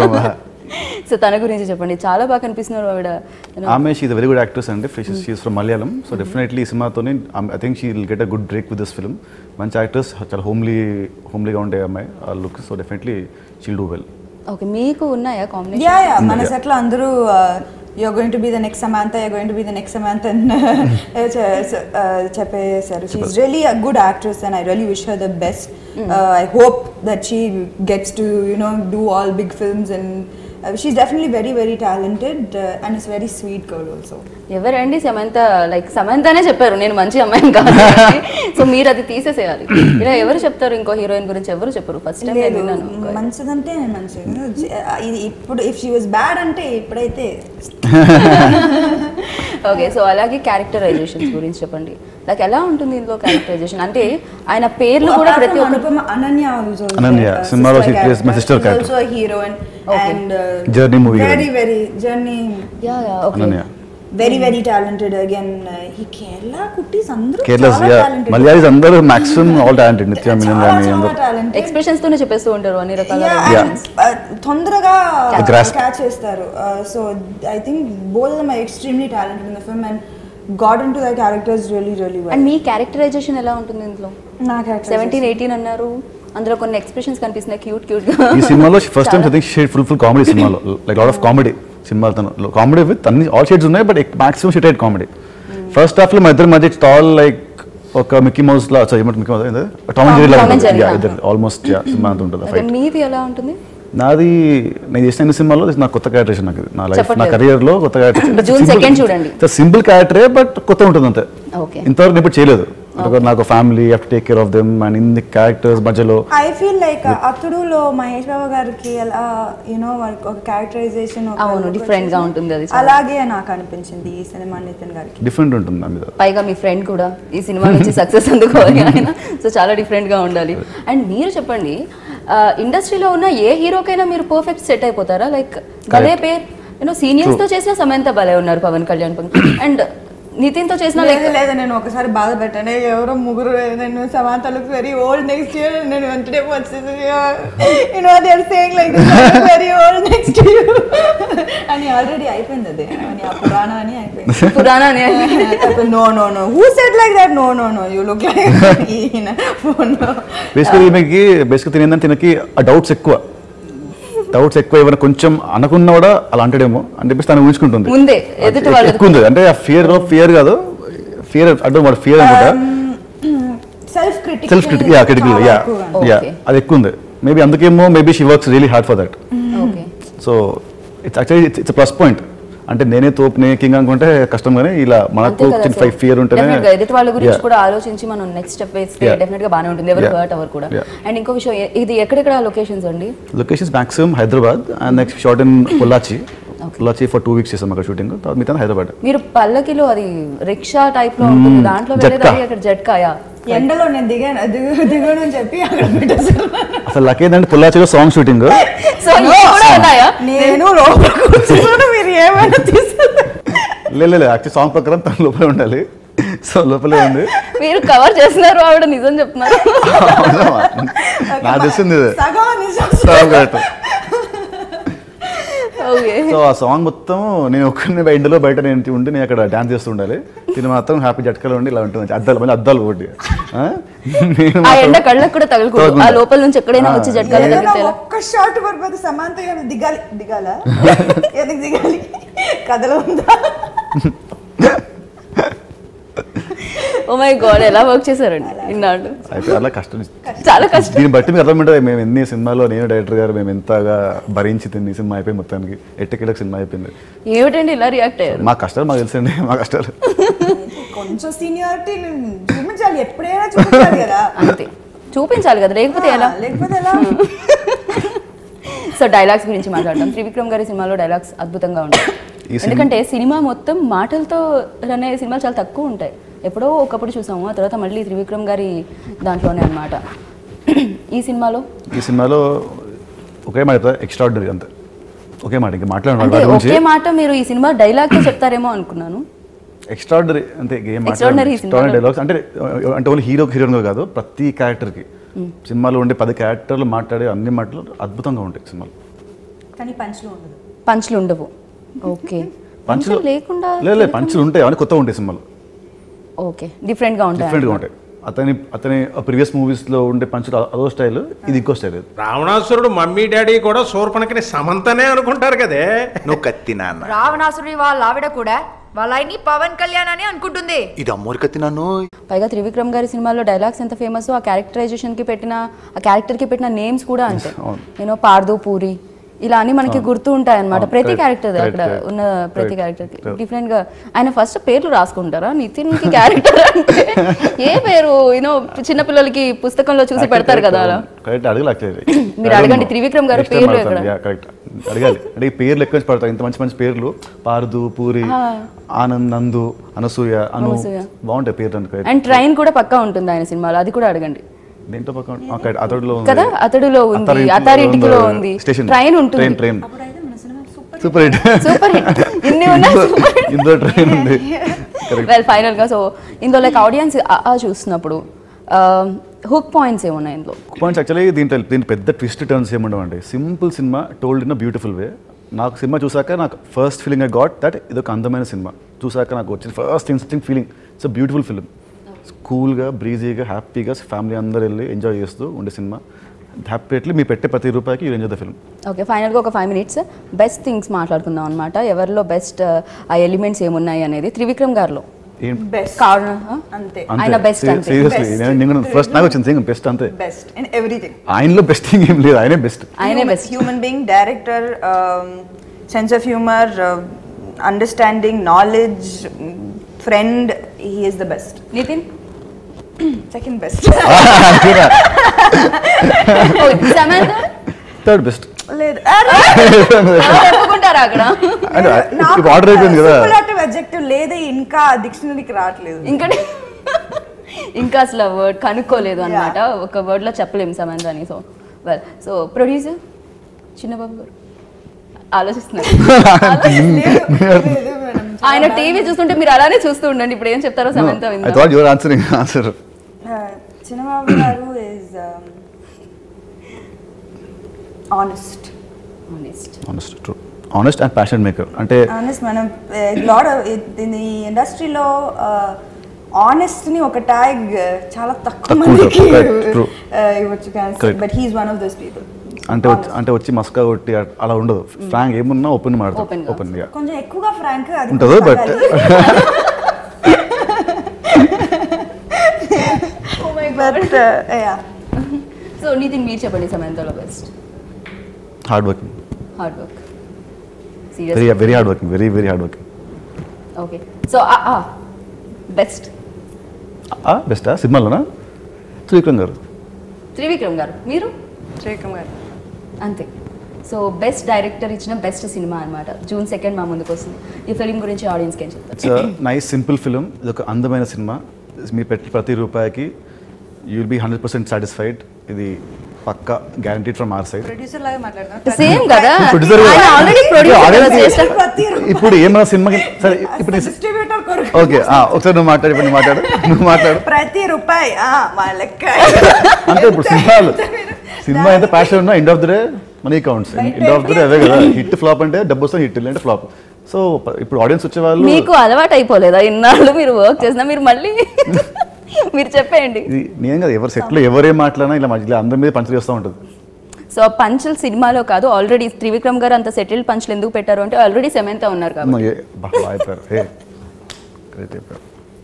Speaker 1: సో తన గురించి చెప్పండి చాలా బాగా కనిపిస్తున్నారు ఆవిడ you know.
Speaker 2: ఆమె షీఈ్ వెరీ గుడ్ యాక్ట్రెస్ అండి she's from Malayalam so definitely ఈ సినిమాతోని I think she will get a good break with this film మంచి యాక్టర్స్ చాలా హోమ్లీ హోమ్లీగా ఉండే అమ్మాయి ఆ look so definitely she'll do well
Speaker 1: okay మీకు ఉన్నాయా కాంబినేషన్
Speaker 3: యా యా మన సెట్ లో అందరూ you're going to be the next Samantha you're going to be the next Samantha చెప్పేశారు she's really a good actress and I really wish her the best I hope that she gets to you know do all big films and she's definitely very very talented and it's very sweet girl also
Speaker 1: ఎవరండి సమంత లైక్ సమంతనే చెప్పారు నేను మంచి అమ్మాయిని కాదు సో మీరు అది తీసేసేయాలి ఇలా ఎవరు చెప్తారు ఇంకో హీరోయిన్ గురించి ఎవరు చెప్పరు ఫస్ట్ టైం నేను
Speaker 3: లేదు
Speaker 1: విన్నాను
Speaker 3: మంచిదంటే నేను మంచిది ఇది ఇప్పుడు ఇఫ్ షీ వాజ్ బ్యాడ్ అంటే ఇప్పుడైతే
Speaker 1: ఓకే సో అలాగే క్యారెక్టరైజేషన్స్ గురించి చెప్పండి లైక్ ఎలా ఉంటుంది ఇందులో క్యారెక్టరైజేషన్ అంటే ఆయన పేర్లు కూడా
Speaker 3: Apart
Speaker 1: ప్రతి
Speaker 3: from
Speaker 1: ఒక్క
Speaker 3: Anupama, Ananya was also
Speaker 2: Ananya,
Speaker 3: a
Speaker 2: cinema
Speaker 3: sister
Speaker 2: she plays my
Speaker 3: character.
Speaker 2: sister
Speaker 3: She's
Speaker 2: character.
Speaker 3: also a heroine
Speaker 1: Okay.
Speaker 3: and uh,
Speaker 2: Journey movie
Speaker 3: Very
Speaker 2: heroine.
Speaker 3: very journey.
Speaker 1: Yeah yeah okay
Speaker 2: Ananya
Speaker 3: Very very talented again. Uh, he Kerala kuttis అందరూ
Speaker 2: కేర్లెస్
Speaker 3: చాలా talented.
Speaker 2: మలయాళీస్ అందరూ మాక్సిమం ఆల్ టాలెంటెడ్ నిత్య మీనన్
Speaker 3: చాలా
Speaker 2: కానీ
Speaker 3: చాలా
Speaker 2: అందరూ
Speaker 3: talented.
Speaker 1: ఎక్స్ప్రెషన్స్ తోనే చెప్పేస్తూ ఉంటారు అన్ని రకాల
Speaker 3: Yeah,
Speaker 2: Yeah.
Speaker 3: and, uh, తొందరగా
Speaker 2: Grasp.
Speaker 3: క్యాచ్ చేస్తారు so I think both are extremely talented in the film and got into the characters really really
Speaker 1: and
Speaker 3: well
Speaker 1: మీ క్యారెక్టరైజేషన్ ఎలా ఉంటుంది ఇందులో
Speaker 3: నా క్యారెక్టర్
Speaker 1: సెవెంటీన్ ఎయిటీన్ అన్నారు అందులో కొన్ని ఎక్స్ప్రెషన్స్ కనిపిస్తున్నాయి క్యూట్ క్యూట్
Speaker 2: ఈ సినిమాలో first time I think shade full full comedy సినిమాలో లైక్ లాట్ ఆఫ్ కామెడీ సినిమా తను కామెడీ విత్ అన్ని ఆల్ షేడ్స్ ఉన్నాయి బట్ మాక్సిమం షేడ్ అయ్యేది కామెడీ ఫస్ట్ హాఫ్ లో మా ఇద్దరి మధ్య టాల్ లైక్ ఒక మిక్కీ మౌస్ లా sorry Mickey Mouse Tom and Jerry
Speaker 1: Tom
Speaker 2: లాగా
Speaker 1: and
Speaker 2: ఉంటుంది
Speaker 1: Jerry,
Speaker 2: Yeah,
Speaker 1: huh.
Speaker 2: ఇద్దరు ఆల్మోస్ట్ సినిమా అంత ఉంటుంది
Speaker 1: అదే
Speaker 2: ఫైట్
Speaker 1: మీది ఎలా ఉంటుంది
Speaker 2: నాది నేను చేసిన అన్ని సినిమాలో ఇది నా కొత్త క్యారెక్టర్ నాకు ఇది. నా లైఫ్ నా
Speaker 1: చెప్పట్లేదు.
Speaker 2: కెరియర్ లో కొత్త క్యారెక్టర్
Speaker 1: June 2nd చూడండి.
Speaker 2: సింపుల్ క్యారెక్టరే బట్ కొత్త ఉంటుంది అంతే
Speaker 1: ఓకే
Speaker 2: ఇంతవరకు నేను ఇప్పుడు చేయలేదు అంటే నాకు family have to take care of them and ఇన్ని క్యారెక్టర్స్ మధ్యలో
Speaker 3: ఐ ఫీల్ లైక్ అతడులో మహేష్ బాబు గారికి ఎలా యూనో ఒక క్యారెక్టరైజేషన్
Speaker 1: అవును, different గా ఉంటుంది అది చాలా.
Speaker 3: అలాగే నాకు అనిపించింది ఈ సినిమా నితిన్ గారికి
Speaker 2: డిఫరెంట్ ఉంటుంది దాని మీద
Speaker 1: పైగా మీ ఫ్రెండ్ కూడా ఈ సినిమా నుంచి సక్సెస్ అందుకోవాలి ఆయన సో చాలా డిఫరెంట్ గా ఉండాలి అండ్ మీరు చెప్పండి ఇండస్ట్రీలో ఉన్న ఏ హీరోకైనా మీరు పర్ఫెక్ట్ సెట్ అయిపోతారా లైక్ భలే పేర్ యూనో సీనియర్స్ తో చేసిన సమంత భలే ఉన్నారు పవన్ కళ్యాణ్ అండ్ నితిన్తో చేసిన
Speaker 3: లేదు లేదు నేను ఒకసారి బాధ పెట్టాను ఎవరో ముగ్గురు నేను Samantha looks very old next year నేను వెంటనే వచ్చేసి you know they are saying like very old next year అని ఆల్రెడీ అయిపోయింది అది అని ఆ పురాణ అని అయిపోయింది
Speaker 1: పురాణా అని
Speaker 3: no no no who said like that no no no you look like ఈయన ఫోన్
Speaker 2: బేసికలీ ఈమెకి బేసిక్గా తినేందని తినకి ఆ డౌట్స్ ఎక్కువ డౌట్స్ ఎక్కువ ఏమైనా కొంచెం అనకున్నా కూడా అలా అంటాడేమో అని చెప్పేసి తను ఊహించుకుంటుంది
Speaker 1: ముందే ఎదుటి వాళ్ళది
Speaker 2: ఎక్కువ ఉంది అంటే ఆ ఫియర్ ఫియర్ కాదు ఫియర్ అడ్డం వాడు ఫియర్ అనుకుంటా
Speaker 3: self critic
Speaker 2: self critic yeah critical yeah yeah
Speaker 1: Okay.
Speaker 2: అది ఎక్కువ ఉంది మేబీ అందుకేమో maybe she works really hard for that
Speaker 1: okay
Speaker 2: so it's actually it's plus point అంటే నేనే తోపునే కింగ్ అనుకుంటే కష్టం కానీ ఇలా మనకు ఫైవ్ ఫియర్ ఉంటేనే
Speaker 1: డెఫినెట్ గా ఎదుటి వాళ్ళ గురించి
Speaker 2: Yeah.
Speaker 1: కూడా ఆలోచించి మనం నెక్స్ట్ స్టెప్ వేస్తే
Speaker 2: Yeah.
Speaker 1: డెఫినెట్ గా బాగానే ఉంటుంది ఎవరు
Speaker 2: Yeah.
Speaker 1: హర్ట్ అవ్వరు కూడా
Speaker 2: Yeah.
Speaker 1: అండ్ ఇంకో విషయం ఎ- ఇది ఎక్కడెక్కడ లొకేషన్స్ అండి
Speaker 2: locations maximum Hyderabad and next short in Pollachi Pollachi for two weeks చేసాం అక్కడ షూటింగ్ తర్వాత మిగతా హైదరాబాద్
Speaker 1: మీరు పల్లకిలో అది రిక్షా టైప్ లో ఉంటుంది దాంట్లో
Speaker 2: జట్కా.
Speaker 1: వెళ్ళేదాన్ని అక్కడ జట్కాయా
Speaker 3: ఎండలో నేను దిగాను దిగు దిగును అని చెప్పి అక్కడ పెట్టేసాను
Speaker 2: అసలు లక్ ఏంటంటే పొల్లాచిలో సాంగ్ షూటింగ్
Speaker 1: సో ఇవి కూడా ఉన్నాయా
Speaker 3: నేను లోపల కూర్చున్నాను మీరు ఏమైనా తీసుకుంటారు
Speaker 2: లేదు యాక్చువల్లీ సాంగ్ ప్రకారం తన లోపలే ఉండాలి సో లోపలే ఉంది
Speaker 1: మీరు కవర్ చేస్తున్నారు ఆవిడ నిజం చెప్తున్నారు
Speaker 2: నాకు తెలిసింది ఇది.
Speaker 3: సగం నిజం
Speaker 2: సాంగ్ కరెక్ట్
Speaker 1: ఓకే
Speaker 2: సో ఆ సాంగ్ మొత్తం నేను ఒక్కరిని ఎండలో బయట నేను ఉండి నేను అక్కడ డాన్స్ చేస్తూ ఉండాలి తిని మాత్రం హ్యాపీ జట్కలో ఉండి ఇలా ఉంటుంది అద్దాలు మళ్ళీ అద్దాలు ఒకటి ఆ? నేను
Speaker 1: ఆ ఎండ
Speaker 2: మాత్రం-
Speaker 1: కళ్ళకు కూడా తగలకూడదు ఆ
Speaker 2: తగలకుండా.
Speaker 1: లోపల నుంచి ఎక్కడైనా
Speaker 2: ఆ,
Speaker 1: వచ్చి జట్కాలు
Speaker 3: ఏదైనా
Speaker 1: తగిలితే ఎలా?
Speaker 3: ఒక్క షార్ట్ పడిపోతే సమాంత గారు దిగాలి దిగాల ఎందుకు దిగాలి కథలో ఉందా
Speaker 1: ఓ మై గాడ్ ఎలా వర్క్ చేశారండి ఇన్నాళ్ళు
Speaker 2: అయిపోయి అలా కష్టం
Speaker 1: చాలా కష్టం
Speaker 2: దీన్ని బట్టి మీకు అర్థం మేము ఎన్ని సినిమాలో నేను డైరెక్టర్ గారు మేము ఎంతగా భరించి తిని సినిమా అయిపోయి మొత్తానికి ఎట్టకెళ్ళకి సినిమా అయిపోయింది
Speaker 1: ఏమిటండి ఇలా రియాక్ట్ అయ్యారు
Speaker 2: మా కష్టాలు మాకు తెలుసండి మా కష్టాలు
Speaker 3: కొంచెం సీనియారిటీ చూపించాలి ఎప్పుడైనా చూపించాలి కదా
Speaker 1: అంతే చూపించాలి కదా లేకపోతే ఎలా
Speaker 3: లేకపోతే ఎలా
Speaker 1: సో డైలాగ్స్ గురించి మాట్లాడతాం త్రివిక్రమ్ గారి సినిమాలో డైలాగ్స్ అద్భుతంగా ఉంటాయి
Speaker 2: ఈ సినిమా-
Speaker 1: ఎందుకంటే సినిమా మొత్తం మాటలతో రన్ అయ్యే సినిమాలు చాలా తక్కువ ఉంటాయి ఎప్పుడో ఒకప్పుడు చూసాము ఆ తర్వాత మళ్ళీ త్రివిక్రమ్ గారి దాంట్లోనే అన్నమాట ఈ సినిమాలో
Speaker 2: ఈ సినిమాలో ఒకే మాట చెప్తా ఎక్స్ట్రాడినరీ అంతే ఒకే మాట ఇంకా మాట్లాడిన
Speaker 1: అంటే
Speaker 2: వాటి గురించి
Speaker 1: ఒకే మాట మీరు ఈ సినిమా డైలాగ్తో చెప్తారేమో అనుకున్నాను
Speaker 2: ఎక్స్ట్రాడినరీ అంతే ఏం
Speaker 1: Extraordinary ఈ సినిమాలో.
Speaker 2: డైలాగ్స్ అంటే అంటే ఓన్లీ హీరో హీరోయిన్ కాదు ప్రతి క్యారెక్టర్కి సినిమాలో ఉండే పది క్యారెక్టర్లు మాట్లాడే అన్ని మాటలు అద్భుతంగా ఉంటాయి సినిమాలో
Speaker 3: కానీ పంచులో ఉండదు
Speaker 1: పంచులు ఉండవు ఓకే
Speaker 2: పంచులు
Speaker 1: పంచులు లేకుండా
Speaker 2: లేదు లేదు పంచులు ఉంటాయి అవన్నీ కొత్తగా ఉంటాయి సినిమాలో
Speaker 1: ఓకే డిఫరెంట్గా ఉంటాయి
Speaker 2: డిఫరెంట్గా ఉంటాయి అతని అతని ప్రీవియస్ మూవీస్లో ఉండే పంచులు అదో స్టైల్ ఇది ఇంకో స్టైల్
Speaker 7: రావణాసురుడు మమ్మీ డాడీ కూడా శూర్పణకిని సమంతనే అనుకుంటారు కదే
Speaker 8: నువ్వు కత్తి నాన్న
Speaker 9: రావణాసురుడి వాళ్ళ ఆవిడ కూడా వాళ్ళ ఆయన్ని పవన్ కళ్యాణ్ అని అనుకుంటుంది
Speaker 8: ఇది అమ్మోరు కత్తి నాన్ను
Speaker 1: పైగా త్రివిక్రమ్ గారి సినిమాలో డైలాగ్స్ ఎంత ఫేమస్ ఆ క్యారెక్టరైజేషన్ కి పెట్టిన ఆ క్యారెక్టర్ కి పెట్టిన నేమ్స్ కూడా అంతే
Speaker 2: అవును.
Speaker 1: నేను పార్దు పూరి ఇలా అన్ని మనకి గుర్తు ఉంటాయి అనమాట
Speaker 2: అవును,
Speaker 1: ప్రతి
Speaker 2: correct,
Speaker 1: క్యారెక్టర్
Speaker 2: correct,
Speaker 1: అక్కడ
Speaker 2: correct,
Speaker 1: ఉన్న ప్రతి
Speaker 2: correct,
Speaker 1: క్యారెక్టర్ కి
Speaker 2: correct.
Speaker 1: డిఫరెంట్ గా ఆయన ఫస్ట్ పేర్లు రాసుకుంటారా నితిన్ కి క్యారెక్టర్ అంటే ఏ పేరు యూనో చిన్న పిల్లలకి పుస్తకంలో చూసి పెడతారు కదా అలా
Speaker 2: కరెక్ట్ అడగలు
Speaker 1: మీరు అడగండి, త్రివిక్రమ్ గారు పేర్లు ఎక్కడ?
Speaker 2: కరెక్ట్ అడగాలి అంటే ఈ పేర్లు ఎక్కువ పడతాయి ఇంత మంచి మంచి పేర్లు పార్దు పూరి ఆనంద్ నందు అనసూయ అను
Speaker 1: అనసూయ.
Speaker 2: బాగుంటాయి పేర్లు అంటే
Speaker 1: అండ్ ట్రైన్ కూడా పక్కా ఉంటుంది ఆయన సినిమాలో అది కూడా అడగండి
Speaker 2: దేంట్లో పక్కన ఆ, correct. అతడిలో ఉంది
Speaker 1: కదా అతడిలో ఉంది అత్తారింటికిలో ఉంది
Speaker 2: స్టేషన్
Speaker 1: ట్రైన్ ఉంటుంది
Speaker 2: train train super hit
Speaker 1: super hit ఇన్ని ఉన్నాయి సూపర్ హిట్
Speaker 2: ఇందులో ట్రైన్ ఉంది కరెక్ట్
Speaker 1: వెల్ ఫైనల్ గా సో ఇందులో లైక్ ఆడియన్స్ ఆ చూసినప్పుడు హుక్ పాయింట్స్ ఏమున్నాయి ఇందులో
Speaker 2: పాయింట్స్ యాక్చువల్లీ దీంట్లో దీంట్లో పెద్ద ట్విస్ట్ టర్న్స్ ఏముండవండి సింపుల్ సినిమా టోల్డ్ ఇన్ బ్యూటిఫుల్ వే నాకు సినిమా చూసాక నాకు first feeling I got that ఇది ఒక అందమైన సినిమా చూసాక నాకు వచ్చిన first instinct feeling it's a beautiful film కూల్గా బ్రీజీగా హ్యాపీగా ఫ్యామిలీ అందరు వెళ్ళి ఎంజాయ్ చేస్తూ ఉండే సినిమా హ్యాపీట్లీ మీ పెట్టే ప్రతి రూపాయికి you enjoy the film
Speaker 1: okay ఫైనల్గా ఒక ఫైవ్ మినిట్స్ బెస్ట్ థింగ్స్ మాట్లాడుకుందాం అనమాట ఎవరిలో బెస్ట్ ఆ ఎలిమెంట్స్ ఏమున్నాయి అనేది త్రివిక్రమ్ గారిలో
Speaker 2: ఏం
Speaker 3: బెస్ట్
Speaker 1: కారణం huh?
Speaker 3: అంతే
Speaker 1: ఆయన బెస్ట్ అంతే
Speaker 2: సీరియస్లీ
Speaker 3: Best.
Speaker 2: నేను ఫస్ట్ నాకు వచ్చింది థింగ్ బెస్ట్ అంతే
Speaker 3: బెస్ట్ ఇన్ ఎవ్రీథింగ్
Speaker 2: ఆయనలో బెస్ట్ థింగ్ ఏం లేదు ఆయనే బెస్ట్
Speaker 1: ఆయనే best
Speaker 3: human being director sense of humour understanding knowledge friend he is the best
Speaker 1: Nithin
Speaker 3: second best
Speaker 1: Samantha
Speaker 2: third best
Speaker 3: లేదు
Speaker 1: చెప్పుకుంటారా అక్కడ
Speaker 2: ఇప్పుడు ఆర్డర్ అయిపోయింది కదా
Speaker 3: అబ్జెక్టివ్ లేదే ఇంకా డిక్షనరీకి రావట్లేదు
Speaker 1: ఇంకా ఇంకా అసలు వర్డ్ కనుక్కోలేదు అనమాట ఒక వర్డ్ లో చెప్పలేము సమంత అని so well so producer Chinnababu గారు ఆలోచిస్తున్నారు
Speaker 3: లేదు, లేదు మేడం
Speaker 1: ఆయన టీవీ చూస్తుంటే మీరు అలానే చూస్తూ ఉండండి ఇప్పుడు ఏం చెప్తారో సమంత
Speaker 2: ఐ
Speaker 1: విందాం
Speaker 2: thought your answering answer
Speaker 3: Chinnababu గారు is honest
Speaker 1: Honest.
Speaker 2: Honest true honest and passion maker అంటే
Speaker 3: ఆనెస్ట్ మనం లాడ్ ఈ ఇండస్ట్రీలో ఆనెస్ట్ ని ఒక ట్యాగ్ చాలా తక్కువ
Speaker 2: తక్కువ
Speaker 3: మందికి
Speaker 2: ఉంటుంది. Correct, true.
Speaker 3: uh, ఇవ్వచ్చు
Speaker 2: Correct.
Speaker 3: But he's one of those people
Speaker 2: అంటే వచ్చి అంటే వచ్చి మస్కా కొట్టి అ- అలా ఉండదు ఫ్రాంక్ ఏమున్నా ఓపెన్
Speaker 1: Open
Speaker 2: మాడతాడు
Speaker 1: గా.
Speaker 2: ఓపెన్ గా
Speaker 3: కొంచెం ఎక్కువగా ఫ్రాంక్ అది
Speaker 2: ఉంటుందో but
Speaker 3: but yeah
Speaker 1: so Nithin మీరు చెప్పండి సమంతలో best
Speaker 2: hard working
Speaker 1: hard work
Speaker 2: very
Speaker 1: serious
Speaker 2: very hard working very very hard working
Speaker 1: okay so best
Speaker 2: బెస్టా సినిమాలోనా త్రివిక్రమ్ గారు
Speaker 1: త్రివిక్రమ్ గారు మీరు
Speaker 3: శ్రీకమ్ గారు
Speaker 1: అంతే సో బెస్ట్ డైరెక్టర్ ఇచ్చిన బెస్ట్ సినిమా అన్నమాట జూన్ సెకండ్ మా ముందుకు వస్తుంది ఈ ఫిలిం గురించి ఆడియన్స్కి ఏం చెప్తారు
Speaker 2: ఇట్స్ నైస్ సింపుల్ ఫిలిం ఇది ఒక అందమైన సినిమా మీ పెట్టి ప్రతి రూపాయికి you will be hundred percent satisfied ఇది పక్కా guaranteed from our side
Speaker 3: producer లాగా మాట్లాడతాం
Speaker 1: సేమ్ కదా
Speaker 2: Producer
Speaker 1: ఆయన ఆల్రెడీ ప్రొడ్యూసర్
Speaker 3: ప్రతి
Speaker 2: ఇప్పుడు ఏమైనా సినిమాకి సరే ఇప్పుడు నీ-
Speaker 3: డిస్ట్రిబ్యూటర్ కొరకు
Speaker 2: ఓకే ఆ, ఒకసారి నువ్వు మాట్లాడు ఇప్పుడు నువ్వు మాట్లాడు నువ్వు మాట్లాడు
Speaker 3: ప్రతి రూపాయి ఆ, మా లెక్క
Speaker 2: అంటే ఇప్పుడు సినిమాలు సినిమా ఎంత ప్యాషన్ ఉన్నా end of the day money counts end of the day అవే కదా హిట్ ఫ్లాప్ అంటే డబ్బు వస్తే హిట్ అంటే ఫ్లాప్ సో ఇప్పుడు ఆడియన్స్ వచ్చే వాళ్ళు
Speaker 1: మీకు అలవాటు అయిపోలేదా ఇన్నాళ్ళు మీరు వర్క్ చేసినా మీరు మళ్ళీ మీరు చెప్పేయండి
Speaker 2: ఇది నేను కదా ఎవరు సెట్లో ఎవరేం మాట్లాడినా ఇలా మధ్యలో అందరి మీద పంచర్ చేస్తూ ఉంటుంది
Speaker 1: సో పంచులు సినిమాలో కాదు ఆల్రెడీ త్రివిక్రమ్ గారు అంత సెటిల్డ్ పంచులు ఎందుకు పెట్టారు అంటే ఆల్రెడీ సెమెంత ఉన్నారు
Speaker 2: అమ్మ,
Speaker 1: కాబట్టి
Speaker 2: ఏ- బా, బాగా చెప్పారు ఏ గ్రేట్ చెప్పారు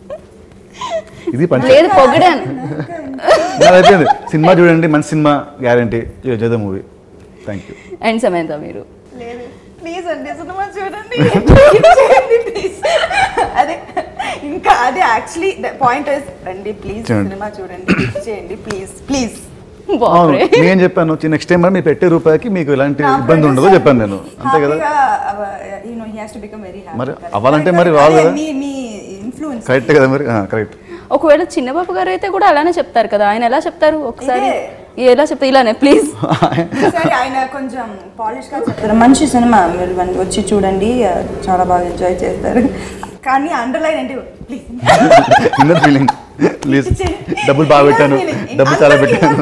Speaker 2: ఇది పంచర్
Speaker 1: లేదు పొగిడాను
Speaker 2: నాది అయిపోయింది సినిమా చూడండి మంచి సినిమా గ్యారంటీ జయ movie thank you
Speaker 1: and Samantha మీరు
Speaker 3: లేదు ప్లీజ్ అండి సినిమా చూడండి చేయండి ప్లీజ్ అదే ఇంకా అదే యాక్చువల్లీ పాయింట్ రండి ప్లీజ్
Speaker 2: చూడండి.
Speaker 3: సినిమా చూడండి hit చేయండి ప్లీజ్ ప్లీజ్
Speaker 2: అవును
Speaker 1: బాప్రే.
Speaker 2: నేను చెప్పాను నెక్స్ట్ టైం మరి మీరు పెట్టే రూపాయికి మీకు ఎలాంటి ఇబ్బంది ఉండదో చెప్పాను నేను అంతే కదా
Speaker 3: you know he has to become very happy
Speaker 2: మరి అవ్వాలంటే మరి రావాలి కదా.
Speaker 3: మీ మీ ఇన్ఫ్లుయెన్స్
Speaker 2: కరెక్ట్ కదా మరి కరెక్ట్
Speaker 1: ఒకవేళ చిన్నబాబు గారు అయితే కూడా అలానే చెప్తారు కదా ఆయన ఎలా చెప్తారు ఒకసారి ఎలా చెప్తారు ఇలానే ప్లీజ్
Speaker 3: సరే ఆయన కొంచెం పాలిష్ గా చెప్తారు మంచి సినిమా మీరు వన్- వచ్చి చూడండి ఆ, చాలా బాగా ఎంజాయ్ చేస్తారు కానీ అండర్లైన్ ఏంటి ప్లీజ్
Speaker 2: ఇన్నర్ ఫీలింగ్ ప్లీజ్ డబ్బులు బాగా పెట్టాను డబ్బులు చాలా పెట్టాను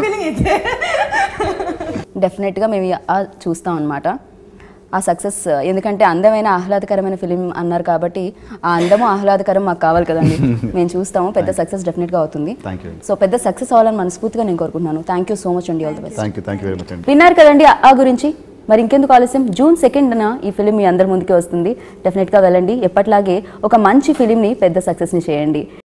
Speaker 1: డెఫినెట్గా మేము ఈ- ఆ చూస్తాం అనమాట ఆ సక్సెస్ ఎందుకంటే అందమైన ఆహ్లాదకరమైన ఫిలిం అన్నారు కాబట్టి ఆ అందము ఆహ్లాదకరం మాకు కావాలి కదండి మేము చూస్తాము పెద్ద సక్సెస్ డెఫినెట్గా అవుతుంది
Speaker 2: థ్యాంక్ యూ
Speaker 1: సో పెద్ద సక్సెస్ అవ్వాలని మనస్ఫూర్తిగా నేను కోరుకుంటున్నాను థ్యాంక్ యూ సో మచ్ అండి all the best
Speaker 2: thank you thank you very much అండి
Speaker 1: విన్నారు కదండి ఆ- ఆ గురించి మరి ఇంకెందుకు ఆలస్యం జూన్ సెకండ్న ఈ ఫిలిం మీ అందరి ముందుకే వస్తుంది డెఫినెట్గా వెళ్ళండి ఎప్పట్లాగే ఒక మంచి ఫిలింని పెద్ద సక్సెస్ని చేయండి